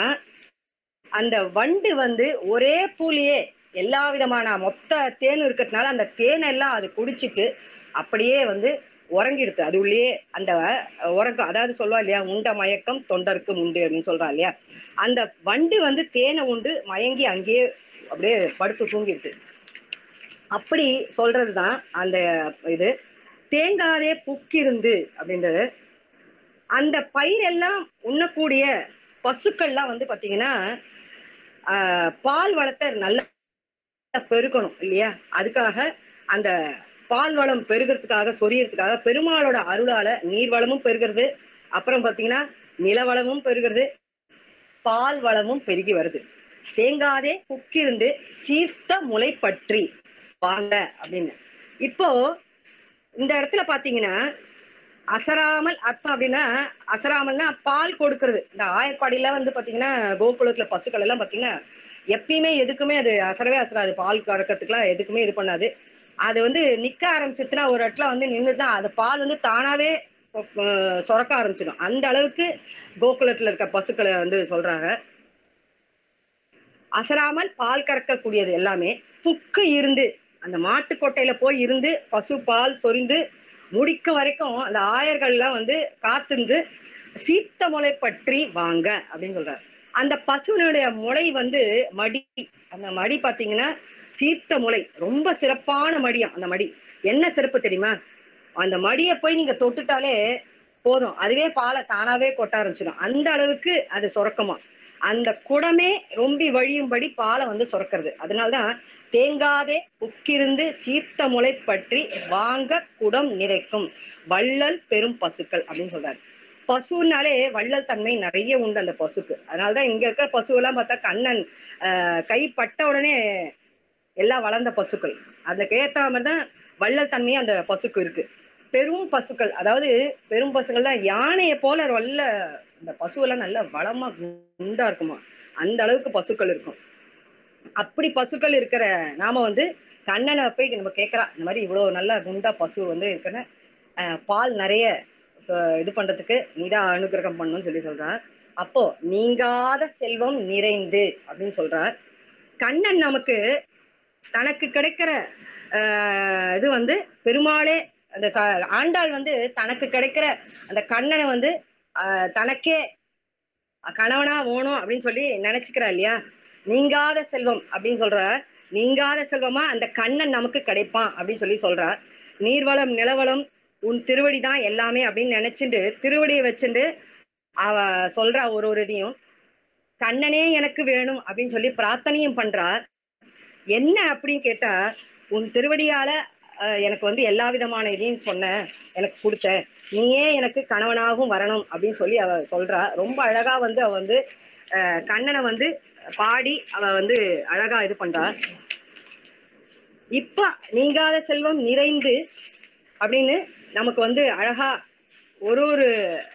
அந்த வண்டு வந்து ஒரே பூலையே எல்லா விதமான மொத்த தேன் இருக்கிறதுனால அந்த தேனை எல்லாம் அது குடிச்சிட்டு அப்படியே வந்து உறங்கிடுது அது உள்ளேயே அந்த உறக்கம் அதாவது சொல்லுவா இல்லையா உண்ட மயக்கம் தொண்டருக்கு உண்டு அப்படின்னு சொல்றா இல்லையா அந்த வண்டு வந்து தேனை உண்டு மயங்கி அங்கேயே அப்படியே படுத்து தூங்கிடுது அப்படி சொல்றதுதான் அந்த இது தேங்காதே புக்கிருந்து அப்படின்றது அந்த பயிர் எல்லாம் உண்ணக்கூடிய பசுக்கள்லாம் வந்து பாத்தீங்கன்னா ஆஹ், பால் வளத்தை நல்லா பெருக்கணும் இல்லையா அதுக்காக அந்த பால் வளம் பெருகிறதுக்காக சொரியறதுக்காக பெருமாளோட அருளால நீர் வளமும் பெருகிறது அப்புறம் பாத்தீங்கன்னா நிலவளமும் பெருகிறது பால் வளமும் பெருகி வருது தேங்காதே புக்கிருந்து சீர்த்த முளை பற்றி வாங்க அப்படின்னு இப்போ இந்த இடத்துல பாத்தீங்கன்னா அசராமல் அர்த்தம் அப்படின்னா அசராமல்னா பால் கொடுக்கறது இந்த ஆயப்பாடியில வந்து பாத்தீங்கன்னா கோகுலத்துல பசுக்கள் எல்லாம் பாத்தீங்கன்னா எப்பயுமே எதுக்குமே அது அசரவே அசராது பால் கறக்கிறதுக்குலாம் எதுக்குமே இது பண்ணாது அது வந்து நிக்க ஆரம்பிச்சிச்சுன்னா ஒரு இடத்துல வந்து நின்றுதான் அது பால் வந்து தானாவே அஹ், சுரக்க ஆரம்பிச்சிடும் அந்த அளவுக்கு கோகுலத்துல இருக்க பசுக்களை வந்து சொல்றாங்க அசராமல் பால் கறக்கக்கூடியது எல்லாமே புக்கு இருந்து அந்த மாட்டு கொட்டையில போய் இருந்து பசு பால் சொரிந்து முடிக்க வரைக்கும் அந்த ஆயர்கள்லாம் வந்து காத்திருந்து சீத்த முளை பற்றி வாங்க அப்படின்னு சொல்றாரு அந்த பசுவினுடைய முளை வந்து மடி அந்த மடி பாத்தீங்கன்னா சீர்த்த முளை ரொம்ப சிறப்பான மடியம் அந்த மடி என்ன சிறப்பு தெரியுமா அந்த மடியை போய் நீங்க தொட்டுட்டாலே போதும் அதுவே பாலை தானாவே கொட்ட ஆரம்பிச்சிடும் அந்த அளவுக்கு அது சுரக்குமா அந்த குடமே ரொம்பி வழியும்படி பாலை வந்து சுரக்கிறது அதனாலதான் தேங்காதே புக்கிருந்து சீர்த்த முளை பற்றி வாங்க குடம் நிறைக்கும் வள்ளல் பெரும் பசுக்கள் அப்படின்னு சொல்றாரு பசுனாலே வள்ளல் தன்மை நிறைய உண்டு அந்த பசுக்கு அதனாலதான் இங்க இருக்கிற பசுவெல்லாம் பார்த்தா கண்ணன் ஆஹ் கை பட்ட உடனே எல்லாம் வளர்ந்த பசுக்கள் அதுக்கு ஏத்த மாதிரி தான் வள்ளல் தன்மையும் அந்த பசுக்கு இருக்கு பெரும் பசுக்கள் அதாவது பெரும் பசுக்கள்லாம் யானையை போல வல்ல இந்த பசுவெல்லாம் நல்ல வளமா குண்டா இருக்குமா அந்த அளவுக்கு பசுக்கள் இருக்கும் அப்படி பசுக்கள் இருக்கிற நாம வந்து கண்ணனை போய் நம்ம கேட்கறா இந்த மாதிரி இவ்வளவு நல்ல குண்டா பசு வந்து இருக்குன்னு ஆஹ் பால் நிறைய ச- இது பண்றதுக்கு நீதான் அனுகிரகம் பண்ணணும்னு சொல்லி சொல்றார் அப்போ நீங்காத செல்வம் நிறைந்து அப்படின்னு சொல்றார் கண்ணன் நமக்கு தனக்கு கிடைக்கிற ஆஹ் இது வந்து பெருமாளே அந்த ச- ஆண்டாள் வந்து தனக்கு கிடைக்கிற அந்த கண்ணனை வந்து ஆஹ் தனக்கே கணவனா ஓணும் அப்படின்னு சொல்லி நினைச்சுக்கிறா இல்லையா நீங்காத செல்வம் அப்படின்னு சொல்ற நீங்காத செல்வமா அந்த கண்ணன் நமக்கு கிடைப்பான் அப்படின்னு சொல்லி சொல்றார் நீர்வளம் நிலவளம் உன் திருவடி தான் எல்லாமே அப்படின்னு நினைச்சுட்டு திருவடியை வச்சுட்டு அவ சொல்றா ஒரு ஒரு இதையும் கண்ணனே எனக்கு வேணும் அப்படின்னு சொல்லி பிரார்த்தனையும் பண்றார் என்ன அப்படின்னு கேட்டா உன் திருவடியால அஹ், எனக்கு வந்து எல்லா விதமான இதையும் சொன்ன எனக்கு கொடுத்த நீயே எனக்கு கணவனாகவும் வரணும் அப்படின்னு சொல்லி அவ சொல்றா ரொம்ப அழகா வந்து அவ வந்து அஹ், கண்ணனை வந்து பாடி அவ வந்து அழகா இது பண்றா இப்ப நீங்காத செல்வம் நிறைந்து அப்படின்னு நமக்கு வந்து அழகா ஒரு ஒரு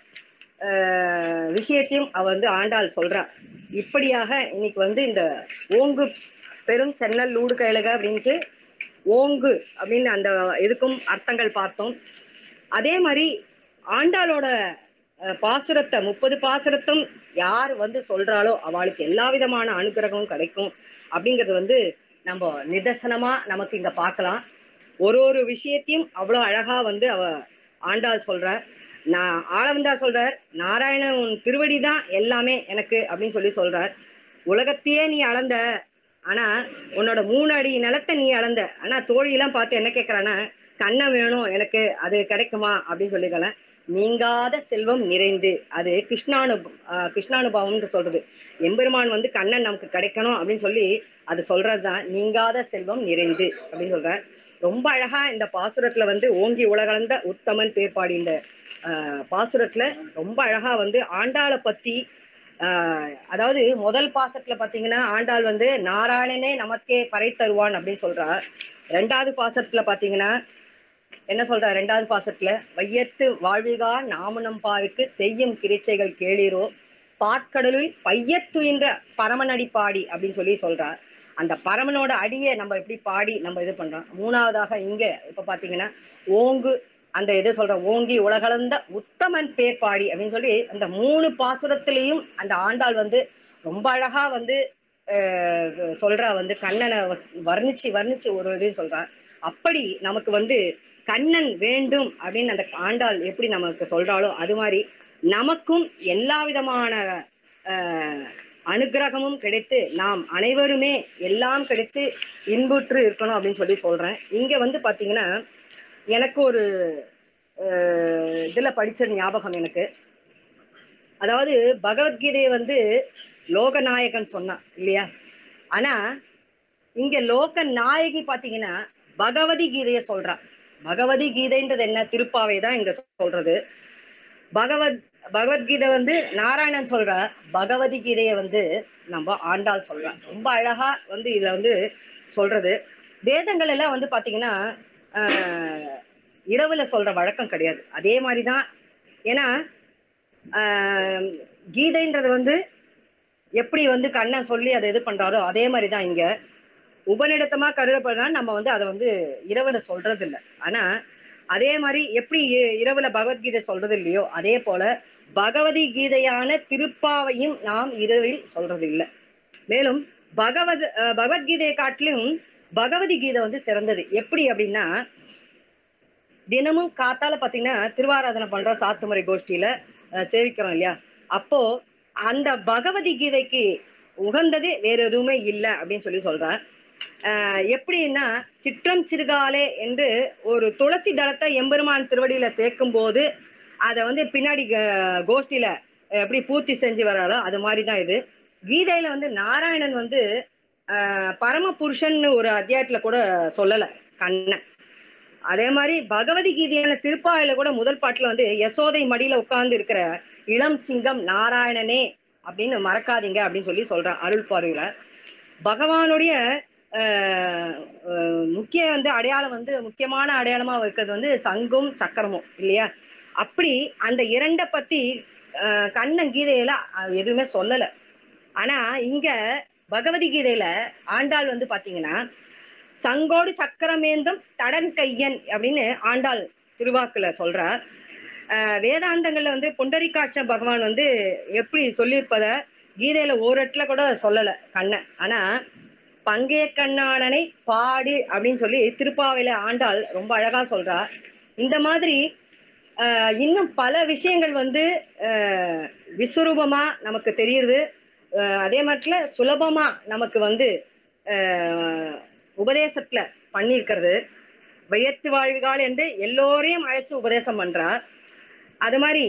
அஹ், விஷயத்தையும் அவ வந்து ஆண்டாள் சொல்றா இப்படியாக இன்னைக்கு வந்து இந்த ஓங்கு பெரும் சென்னல் லூடு கைலக அப்படின்ட்டு ஓங்கு அப்படின்னு அந்த இதுக்கும் அர்த்தங்கள் பார்த்தோம் அதே மாதிரி ஆண்டாளோட அஹ், பாசுரத்தை முப்பது பாசுரத்தும் யார் வந்து சொல்றாளோ அவளுக்கு எல்லா விதமான அனுகிரகமும் கிடைக்கும் அப்படிங்கிறது வந்து நம்ம நிதர்சனமா நமக்கு இங்க பார்க்கலாம் ஒரு ஒரு விஷயத்தையும் அவ்வளோ அழகா வந்து அவ ஆண்டாள் சொல்ற நான் ஆளவந்தா சொல்றார் நாராயணன் உன் திருவடி தான் எல்லாமே எனக்கு அப்படின்னு சொல்லி சொல்றார் உலகத்தையே நீ அளந்த ஆனா உன்னோட மூணு அடி நிலத்தை நீ அளந்த ஆனா தோழியெல்லாம் பார்த்து என்ன கேட்கறான்னா கண்ணம் வேணும் எனக்கு அது கிடைக்குமா அப்படின்னு சொல்லிக்கலாம் நீங்காத செல்வம் நிறைந்து அது கிருஷ்ணானு ஆஹ் கிருஷ்ணானுபவம்னு சொல்றது எம்பெருமான் வந்து கண்ணன் நமக்கு கிடைக்கணும் அப்படின்னு சொல்லி அது சொல்றதுதான் நீங்காத செல்வம் நிறைந்து அப்படின்னு சொல்ற ரொம்ப அழகா இந்த பாசுரத்துல வந்து ஓங்கி உலகளந்த உத்தமன் பேர்பாடி இந்த ஆஹ் பாசுரத்துல ரொம்ப அழகா வந்து ஆண்டாளை பத்தி ஆஹ் அதாவது முதல் பாசத்துல பாத்தீங்கன்னா ஆண்டாள் வந்து நாராயணனே நமக்கே பறை தருவான் அப்படின்னு சொல்றார் ரெண்டாவது பாசத்துல பாத்தீங்கன்னா என்ன சொல்றார் ரெண்டாவது பாசத்துல வையத்து வாழ்விகா நாமனம் பாருக்கு செய்யும் கிரிச்சைகள் கேளீரோ பாற்கடலில் பையத்துயின்ற பரமனடி பாடி அப்படின்னு சொல்லி சொல்றார் அந்த பரமனோட அடியை நம்ம எப்படி பாடி நம்ம இது பண்றோம் மூணாவதாக இங்க இப்ப பாத்தீங்கன்னா ஓங்கு அந்த இது சொல்ற ஓங்கி உலகளந்த உத்தமன் பேர் பாடி அப்படின்னு சொல்லி அந்த மூணு பாசுரத்திலையும் அந்த ஆண்டாள் வந்து ரொம்ப அழகா வந்து அஹ், சொல்றா வந்து கண்ணனை வ- வர்ணிச்சு வர்ணிச்சு ஒரு இது சொல்றா அப்படி நமக்கு வந்து கண்ணன் வேண்டும் அப்படின்னு அந்த ஆண்டாள் எப்படி நமக்கு சொல்றாளோ அது மாதிரி நமக்கும் எல்லா விதமான அஹ், அனுக்கிரகமும் கிடைத்து நாம் அனைவருமே எல்லாம் கிடைத்து இன்புற்று இருக்கணும் அப்படின்னு சொல்லி சொல்றேன் இங்க வந்து பாத்தீங்கன்னா எனக்கு ஒரு அஹ், இதுல படிச்ச ஞாபகம் எனக்கு அதாவது பகவத்கீதையை வந்து லோகநாயகன் சொன்னான் இல்லையா ஆனா இங்க லோக நாயகி பாத்தீங்கன்னா பகவதி கீதைய சொல்றா பகவதி கீதைன்றது என்ன திருப்பாவை தான் இங்க சொல்றது பகவத் பகவத்கீதை வந்து நாராயணன் சொல்ற பகவதி கீதையை வந்து நம்ம ஆண்டாள் சொல்றா ரொம்ப அழகா வந்து இதுல வந்து சொல்றது வேதங்கள் எல்லாம் வந்து பாத்தீங்கன்னா ஆஹ், இரவுல சொல்ற வழக்கம் கிடையாது அதே மாதிரிதான் ஏன்னா ஆஹ், கீதைன்றது வந்து எப்படி வந்து கண்ணன் சொல்லி அதை இது பண்றாரோ அதே மாதிரிதான் இங்க உபநிடத்தமா கருதப்படுறா நம்ம வந்து அதை வந்து இரவுல சொல்றது இல்ல ஆனா அதே மாதிரி எப்படி இ- இரவுல பகவத்கீதை சொல்றது இல்லையோ அதே போல பகவதி கீதையான திருப்பாவையும் நாம் இரவில் சொல்றது இல்ல மேலும் பகவத் அஹ் பகவத்கீதையை காட்டிலும் பகவதி கீதை வந்து சிறந்தது எப்படி அப்படின்னா தினமும் காத்தால பாத்தீங்கன்னா திருவாராதனை பண்றோம் சாத்துமுறை கோஷ்டியில அஹ், சேவிக்கிறோம் இல்லையா அப்போ அந்த பகவத்கீதைக்கு உகந்தது வேற எதுவுமே இல்லை அப்படின்னு சொல்லி சொல்றார் ஆஹ் எப்படின்னா சிற்றம் சிறுகாலே என்று ஒரு துளசி தளத்தை எம்பெருமான் திருவடியில சேர்க்கும் போது அதை வந்து பின்னாடி க- கோஷ்டியில எப்படி பூர்த்தி செஞ்சு வராளோ அது மாதிரி தான் இது கீதையில வந்து நாராயணன் வந்து ஆஹ் பரமபுருஷன் ஒரு அத்தியாயத்துல கூட சொல்லல கண்ணன் அதே மாதிரி பகவத்கீதையான திருப்பாயில கூட முதல் பாட்டுல வந்து யசோதை மடியில உட்கார்ந்து இருக்கிற இளம் சிங்கம் நாராயணனே அப்படின்னு மறக்காதீங்க அப்படின்னு சொல்லி சொல்றான் அருள் பார்வையில பகவானுடைய ஆஹ் ஆஹ் முக்கிய வந்து அடையாளம் வந்து முக்கியமான அடையாளமா இருக்கிறது வந்து சங்கும் சக்கரமும் இல்லையா அப்படி அந்த இரண்டை பத்தி ஆஹ் கண்ணன் கீதையில அஹ் எதுவுமே சொல்லல ஆனா இங்க பகவத்கீதையில ஆண்டாள் வந்து பாத்தீங்கன்னா சங்கோடு சக்கரமேந்தும் தடன் கையன் அப்படின்னு ஆண்டாள் திருவாக்குல சொல்றார் ஆஹ் வேதாந்தங்கள்ல வந்து புண்டரிகாட்ச பகவான் வந்து எப்படி சொல்லியிருப்பத கீதையில ஓரட்டுல கூட சொல்லல கண்ணன் ஆனா பங்கே கண்ணாளனை பாடு அப்படின்னு சொல்லி திருப்பாவையில ஆண்டாள் ரொம்ப அழகா சொல்றா இந்த மாதிரி ஆஹ் இன்னும் பல விஷயங்கள் வந்து ஆஹ் விஸ்வரூபமா நமக்கு தெரியுது ஆஹ் அதே மாதிரி சுலபமா நமக்கு வந்து ஆஹ் உபதேசத்துல பண்ணியிருக்கிறது வையத்து வாழ்வுகால் என்று எல்லோரையும் அழைச்சு உபதேசம் பண்றார் அது மாதிரி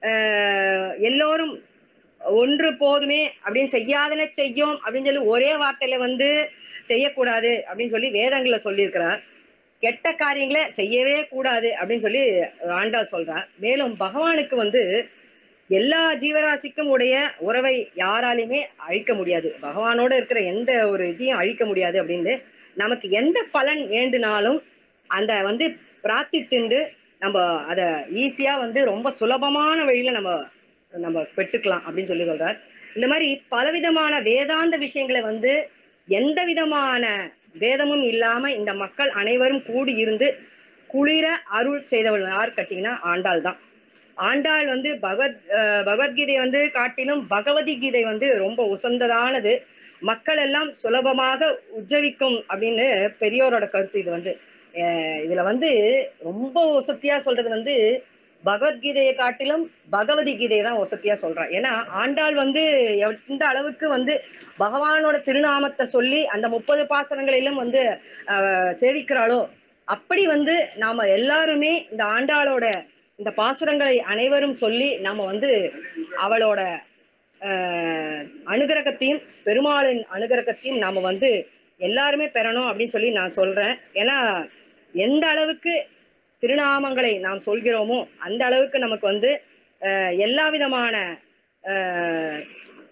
ஆஹ் எல்லோரும் ஒன்று போதுமே அப்படின்னு செய்யாதன செய்யும் அப்படின்னு சொல்லி ஒரே வார்த்தையில வந்து செய்யக்கூடாது அப்படின்னு சொல்லி வேதங்கள்ல சொல்லியிருக்கிறார் கெட்ட காரியங்களை செய்யவே கூடாது அப்படின்னு சொல்லி ஆண்டாள் சொல்றார் மேலும் பகவானுக்கு வந்து எல்லா ஜீவராசிக்கும் உடைய உறவை யாராலையுமே அழிக்க முடியாது பகவானோட இருக்கிற எந்த ஒரு இதையும் அழிக்க முடியாது அப்படின்னு நமக்கு எந்த பலன் வேண்டுனாலும் அந்த வந்து பிரார்த்தித்துண்டு நம்ம அதை ஈஸியா வந்து ரொம்ப சுலபமான வழியில நம்ம நம்ம பெற்றுக்கலாம் அப்படின்னு சொல்லி சொல்றார் இந்த மாதிரி பலவிதமான வேதாந்த விஷயங்களை வந்து எந்த விதமான வேதமும் இல்லாம இந்த மக்கள் அனைவரும் கூடி இருந்து குளிர அருள் செய்தவள் யார் கேட்டீங்கன்னா ஆண்டாள் தான் ஆண்டாள் வந்து பகவத் அஹ் பகவத்கீதை வந்து காட்டிலும் பகவதி கீதை வந்து ரொம்ப உசந்ததானது மக்கள் எல்லாம் சுலபமாக உஜ்ஜவிக்கும் அப்படின்னு பெரியோரோட கருத்து இது வந்து அஹ் இதுல வந்து ரொம்ப உசத்தியா சொல்றது வந்து பகவத்கீதையை காட்டிலும் பகவதி கீதையை தான் வசத்தியா சொல்றான் ஏன்னா ஆண்டாள் வந்து எந்த அளவுக்கு வந்து பகவானோட திருநாமத்தை சொல்லி அந்த முப்பது பாசனங்களிலும் வந்து ஆஹ் சேவிக்கிறாளோ அப்படி வந்து நாம எல்லாருமே இந்த ஆண்டாளோட இந்த பாசுரங்களை அனைவரும் சொல்லி நாம வந்து அவளோட ஆஹ் அனுகிரகத்தையும் பெருமாளின் அனுகிரகத்தையும் நாம வந்து எல்லாருமே பெறணும் அப்படின்னு சொல்லி நான் சொல்றேன் ஏன்னா எந்த அளவுக்கு திருநாமங்களை நாம் சொல்கிறோமோ அந்த அளவுக்கு நமக்கு வந்து அஹ், எல்லா விதமான அஹ்,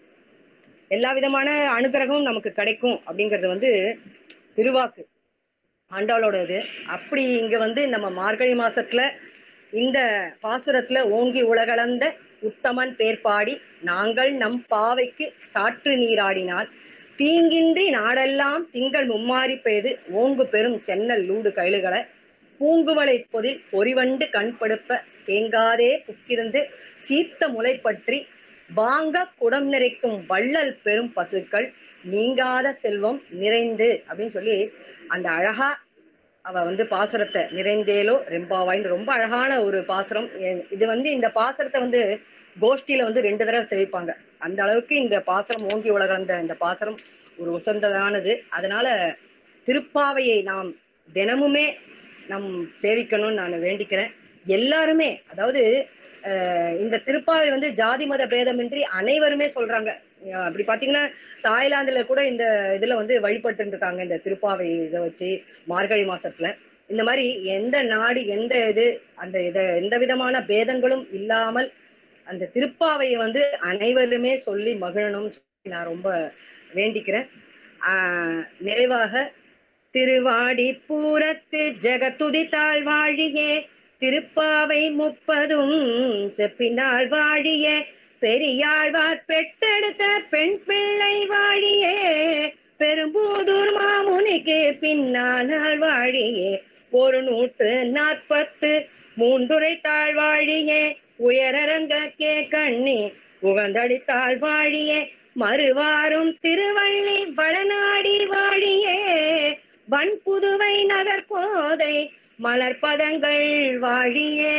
எல்லா விதமான அனுகிரகமும் நமக்கு கிடைக்கும் அப்படிங்கிறது வந்து திருவாக்கு ஆண்டாளோட இது அப்படி இங்க வந்து நம்ம மார்கழி மாசத்துல இந்த பாசுரத்துல ஓங்கி உலகளந்த உத்தமன் பேர் பாடி நாங்கள் நம் பாவைக்கு சாற்று நீராடினால் தீங்கின்றி நாடெல்லாம் திங்கள் மும்மாறி பெய்து ஓங்கு பெரும் சென்னல் லூடு கயிலுகளை பூங்குவளை பொதில் பொறிவண்டு கண்படுப்ப தேங்காதே புக்கிருந்து சீர்த்த முளை பற்றி வாங்க குடம் நிறைக்கும் வள்ளல் பெரும் பசுக்கள் நீங்காத செல்வம் நிறைந்து அப்படின்னு சொல்லி அந்த அழகா அவ வந்து பாசுரத்தை நிறைந்தேலோ ரெம்பாவாயின்னு ரொம்ப அழகான ஒரு பாசுரம் எ- இது வந்து இந்த பாசுரத்தை வந்து கோஷ்டியில வந்து ரெண்டு தடவை சேவிப்பாங்க அந்த அளவுக்கு இந்த பாசுரம் ஓங்கி உலகளந்த இந்த பாசுரம் ஒரு உசந்ததானது அதனால திருப்பாவையை நாம் தினமுமே நம் சேவிக்கணும்னு நான் வேண்டிக்கிறேன் எல்லாருமே அதாவது அஹ், இந்த திருப்பாவை வந்து ஜாதி மத பேதமின்றி அனைவருமே சொல்றாங்க அஹ் அப்படி பாத்தீங்கன்னா தாய்லாந்துல கூட இந்த இதுல வந்து வழிபட்டு இருக்காங்க இந்த திருப்பாவை இதை வச்சு மார்கழி மாசத்துல இந்த மாதிரி எந்த நாடு எந்த இது அந்த இத எந்த விதமான பேதங்களும் இல்லாமல் அந்த திருப்பாவையை வந்து அனைவருமே சொல்லி மகிழணும்னு சொல்லி நான் ரொம்ப வேண்டிக்கிறேன் ஆஹ் நிறைவாக திருவாடி பூரத்து ஜெகத்துதி தாழ்வாழியே திருப்பாவை முப்பதும் செப்பினாள் வாழியே பெரியாழ்வார் பெற்றெடுத்த பெண் பிள்ளை வாழியே பெரும்பூதூர் மாமுனிக்கு பின்னானால் வாழியே ஒரு நூற்று நாற்பத்து மூன்றுரை தாழ்வாழியே உயரரங்கக்கே கண்ணி உகந்தடித்தாள் வாழியே மறுவாரும் திருவள்ளி வளநாடி வாழியே வன் புதுவை நகர்கோதை மலர்பதங்கள் வாழியே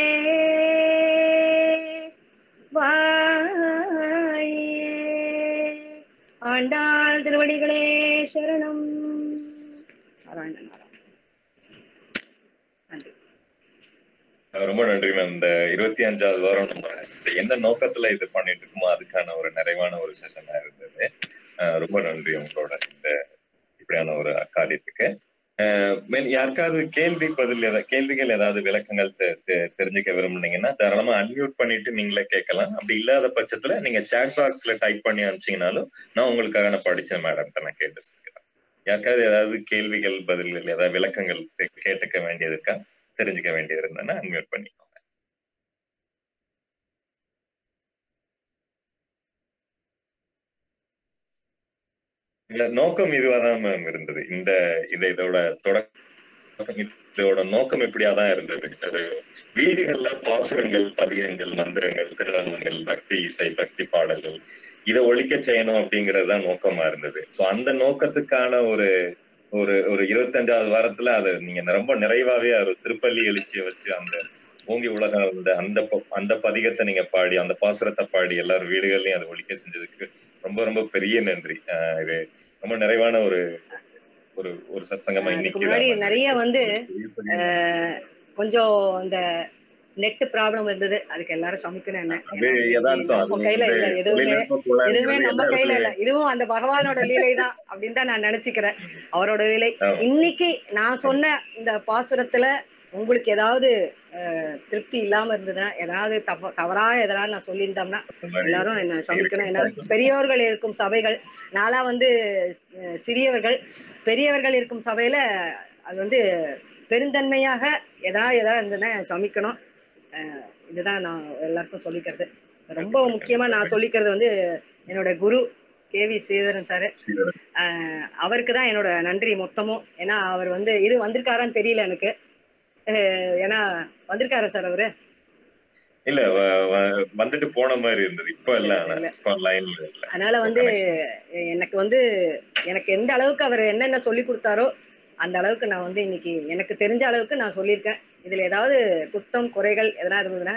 வாழியே ஆண்டாள் திருவடிகளே சரணம் நாராயண நாராயண நன்றி ரொம்ப நன்றி மேம் இந்த இருபத்தி அஞ்சாவது வாரம் நம்ம இந்த என்ன நோக்கத்துல இது பண்ணிட்டு இருக்கோமோ அதுக்கான ஒரு நிறைவான ஒரு செஷனா இருந்தது அஹ் ரொம்ப நன்றி உங்களோட இந்த இப்படியான ஒரு காரியத்துக்கு அஹ் மேல் யாருக்காவது கேள்வி பதில் ஏதாவது கேள்விகள் ஏதாவது விளக்கங்கள் தெ- தெ- தெரிஞ்சுக்க விரும்புனீங்கன்னா தாராளமா அன்மியூட் பண்ணிட்டு நீங்களே கேட்கலாம் அப்படி இல்லாத பட்சத்துல நீங்க சாட் பாக்ஸ்ல டைப் பண்ணி அனுப்பிச்சீங்கனாலும் நான் உங்களுக்காக நான் படிச்சேன் மேடம் நான் கேட்டு சொல்லிக்கிறேன் யாருக்காவது ஏதாவது கேள்விகள் பதில்கள் ஏதாவது விளக்கங்கள் தெ- கேட்டுக்க வேண்டியது இருக்கா தெரிஞ்சுக்க வேண்டியது இருந்ததுன்னா அன்மியூட் பண்ணிக்கோங்க இல்ல நோக்கம் இதுவாதான் மேம் இருந்தது இந்த இந்த இதோட தொடக்கம் இதோட நோக்கம் இப்படியாதான் இருந்தது அது வீடுகள்ல பாசுரங்கள் பதிகங்கள் மந்திரங்கள் திருநங்கங்கள் பக்தி இசை பக்தி பாடல்கள் இதை ஒழிக்க செய்யணும் அப்படிங்கறதுதான் நோக்கமா இருந்தது ஸோ அந்த நோக்கத்துக்கான ஒரு ஒரு ஒரு இருபத்தஞ்சாவது வாரத்துல அது நீங்க ரொம்ப நிறைவாவே ஒரு திருப்பள்ளி எழுச்சியை வச்சு அந்த ஓங்கி உலகம் அந்த அந்த ப- அந்த பதிகத்தை நீங்க பாடி அந்த பாசுரத்தை பாடி எல்லாரும் வீடுகள்லயும் அதை ஒழிக்க செஞ்சதுக்கு ரொம்ப ரொம்ப பெரிய நன்றி ஆஹ் இது ரொம்ப நிறைவான ஒரு ஒரு ஒரு சத்சங்கமா அதுக்கு இன்னைக்கு முன்னாடி தான் நிறைய வந்து பெரிய பெரிய அஹ், கொஞ்சம் இந்த நெட் ப்ராப்ளம் இருந்தது அதுக்கு எல்லாரும் சமைக்கணும் என்ன அது ஏன்னா யதார்த்தம் நம்ம அது கையில இந்த இல்ல எதுவுமே தொழில்நுட்ப கோளாறுங்கிறது எதுவுமே நம்ம எல்லா கையில இல்ல இடத்துலயும் இதுவும் அந்த பகவானோட லீலை தான் அப்படின்னு தான் நான் நினைச்சுக்கிறேன் அவரோட லீலை ஆமா. இன்னைக்கு நான் சொன்ன இந்த பாசுரத்துல உங்களுக்கு ஏதாவது அஹ், திருப்தி இல்லாம இருந்ததுன்னா ஏதாவது தப்ப தவறா எதனால நான் சொல்லியிருந்தோம்னா அந்த மாதிரி எல்லாரும் என்ன சமைக்கணும் என்ன பெரியோர்கள் இருக்கும் சபைகள் நாளா வந்து அஹ், சிறியவர்கள் பெரியவர்கள் இருக்கும் சபையில அது வந்து பெருந்தன்மையாக எதாவது எதாவது இருந்ததுன்னா சமைக்கணும் அஹ், இதுதான் நான் எல்லாருக்கும் சொல்லிக்கிறது ரொம்ப முக்கியமா நான் சொல்லிக்கிறது வந்து என்னோட குரு கே வி ஸ்ரீதரன் சார் அவருக்கு தான் என்னோட நன்றி மொத்தமும் ஏன்னா அவர் வந்து இது வந்திருக்காரான்னு தெரியல எனக்கு அஹ், ஏன்னா வந்திருக்காரா சார் அவரு இல்ல வ- வ- வந்துட்டு போன மாதிரி இருந்தது இப்ப இல்ல ஆனா இல்ல. இப்ப லைன்ல இல்ல அதனால வந்து எனக்கு வந்து எனக்கு எந்த அளவுக்கு அவர் என்னென்ன சொல்லி கொடுத்தாரோ அந்த அளவுக்கு நான் வந்து இன்னைக்கு எனக்கு தெரிஞ்ச அளவுக்கு நான் சொல்லியிருக்கேன் இதுல ஏதாவது குத்தம் குறைகள் எதனா இருந்ததுன்னா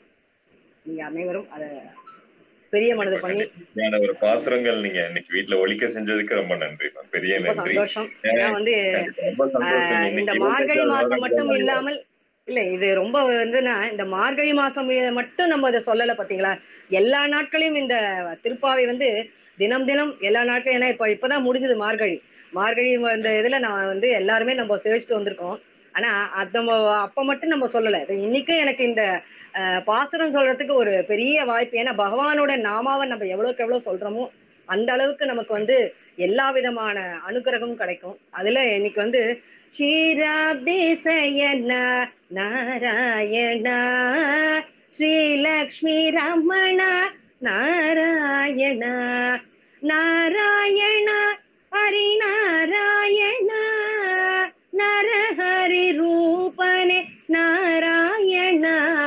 நீங்க அனைவரும் அதை பெரிய மனது பண்ணி இப்படியான ஒரு பாசுரங்கள் நீங்க இன்னைக்கு வீட்ல ஒழிக்க செஞ்சதுக்கு ரொம்ப நன்றி மேம். பெரிய ரொம்ப நன்றி சந்தோஷம் ஏன்னா வந்து ரொம்ப சந்தோஷம் ஆஹ் இந்த இன்னைக்கு மார்கழி இருபத்தஞ்சாவது மாசம் வாரம் மட்டும் கிளம்புறீங்க. இல்லாமல் இல்ல இது ரொம்ப வந்துன்னா இந்த மார்கழி மாசம் இ- மட்டும் நம்ம அதை சொல்லல பாத்தீங்களா எல்லா நாட்களையும் இந்த திருப்பாவை வந்து தினம் தினம் எல்லா நாட்களும் ஏன்னா இப்ப இப்பதான் முடிஞ்சது மார்கழி மார்கழி இந்த இதுல நான் வந்து எல்லாருமே நம்ம சேவிச்சுட்டு வந்திருக்கோம் ஆனா அது நம்ம அப்ப மட்டும் நம்ம சொல்லல இது இன்னைக்கும் எனக்கு இந்த ஆஹ், பாசுரம் சொல்றதுக்கு ஒரு பெரிய வாய்ப்பு ஏன்னா பகவானோட நாமாவை நம்ம எவ்வளவுக்கு எவ்வளவு சொல்றோமோ அந்த அளவுக்கு நமக்கு வந்து எல்லா விதமான அனுகிரகமும் கிடைக்கும் அதுல இன்னைக்கு வந்து ஸ்ரீராப்தேசயன நாராயணா ஸ்ரீலக்ஷ்மி ரமண நாராயண நாராயண ஹரி நாராயண நரஹரி ரூபனே நாராயண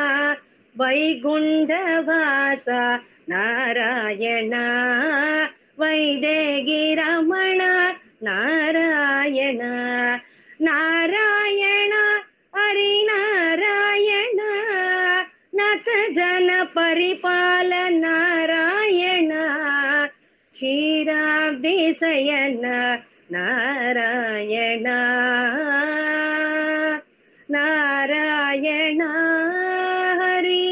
வைகுண்டவாச நாராயண வைதேகி ரமண நாராயண நாராயಣ ಹರಿ ನಾರಾಯಣ ನತ ಜನ ಪರಿಪಾಲ ನಾರಾಯಣ ಕ್ಷೀರಾಬ್ದೇಶಯನ ನಾರಾಯಣ ನಾರಾಯಣ ಹರಿ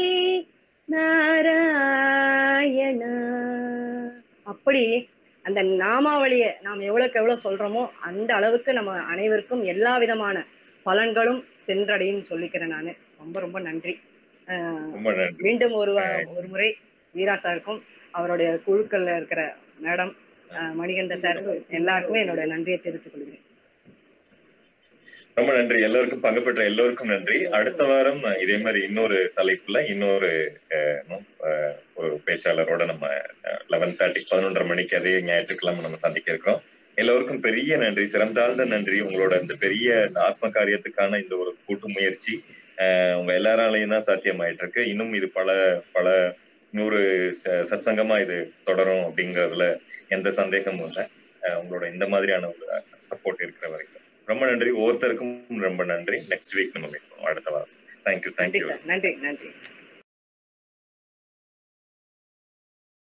நாராயண அப்படி அந்த நாமாவளியை நாம் எவ்வளவுக்கு எவ்வளவு சொல்றோமோ அந்த அளவுக்கு நம்ம அனைவருக்கும் எல்லா விதமான பலன்களும் சென்றடையும் சொல்லிக்கிறேன் நானு ரொம்ப ரொம்ப நன்றி ஆஹ் ரொம்ப நன்றி மீண்டும் ஒரு வா- ஒரு முறை வீரா சாருக்கும் அவருடைய குழுக்கள்ல இருக்கிற மேடம் மணிகண்ட சார் எல்லாருக்குமே என்னோட நன்றியை தெரிவித்துக் கொள்கிறேன் ரொம்ப நன்றி எல்லோருக்கும் பங்கு பெற்ற எல்லோருக்கும் நன்றி அடுத்த வாரம் இதே மாதிரி இன்னொரு தலைப்புல இன்னொரு அஹ், இன்னும், அஹ், ஒரு பேச்சாளரோட நம்ம லெவன் தேர்ட்டி பதினொன்றரை மணிக்கு அதே ஞாயிற்றுக்கிழமை நம்ம சந்திக்க இருக்கிறோம் எல்லோருக்கும் பெரிய நன்றி சிறந்தாழ்ந்த நன்றி உங்களோட இந்த பெரிய இந்த ஆத்ம காரியத்துக்கான இந்த ஒரு கூட்டு முயற்சி அஹ், உங்க எல்லாராலையும் தான் சாத்தியமாயிட்டு இருக்கு இன்னும் இது பல பல நூறு ச- சத்சங்கமா இது தொடரும் அப்படிங்கறதுல எந்த சந்தேகமும் இல்லை அஹ், உங்களோட இந்த மாதிரியான ஒரு சப்போர்ட் இருக்கிற வரைக்கும் ரொம்ப நன்றி ஒவ்வொருத்தருக்கும் ரொம்ப நன்றி நெக்ஸ்ட் வீக் நம்ம மீட் பண்ணுவோம் அடுத்த வாரம் தேங்க்யூ நன்றி தேங்க்யூ சார் நன்றி நன்றி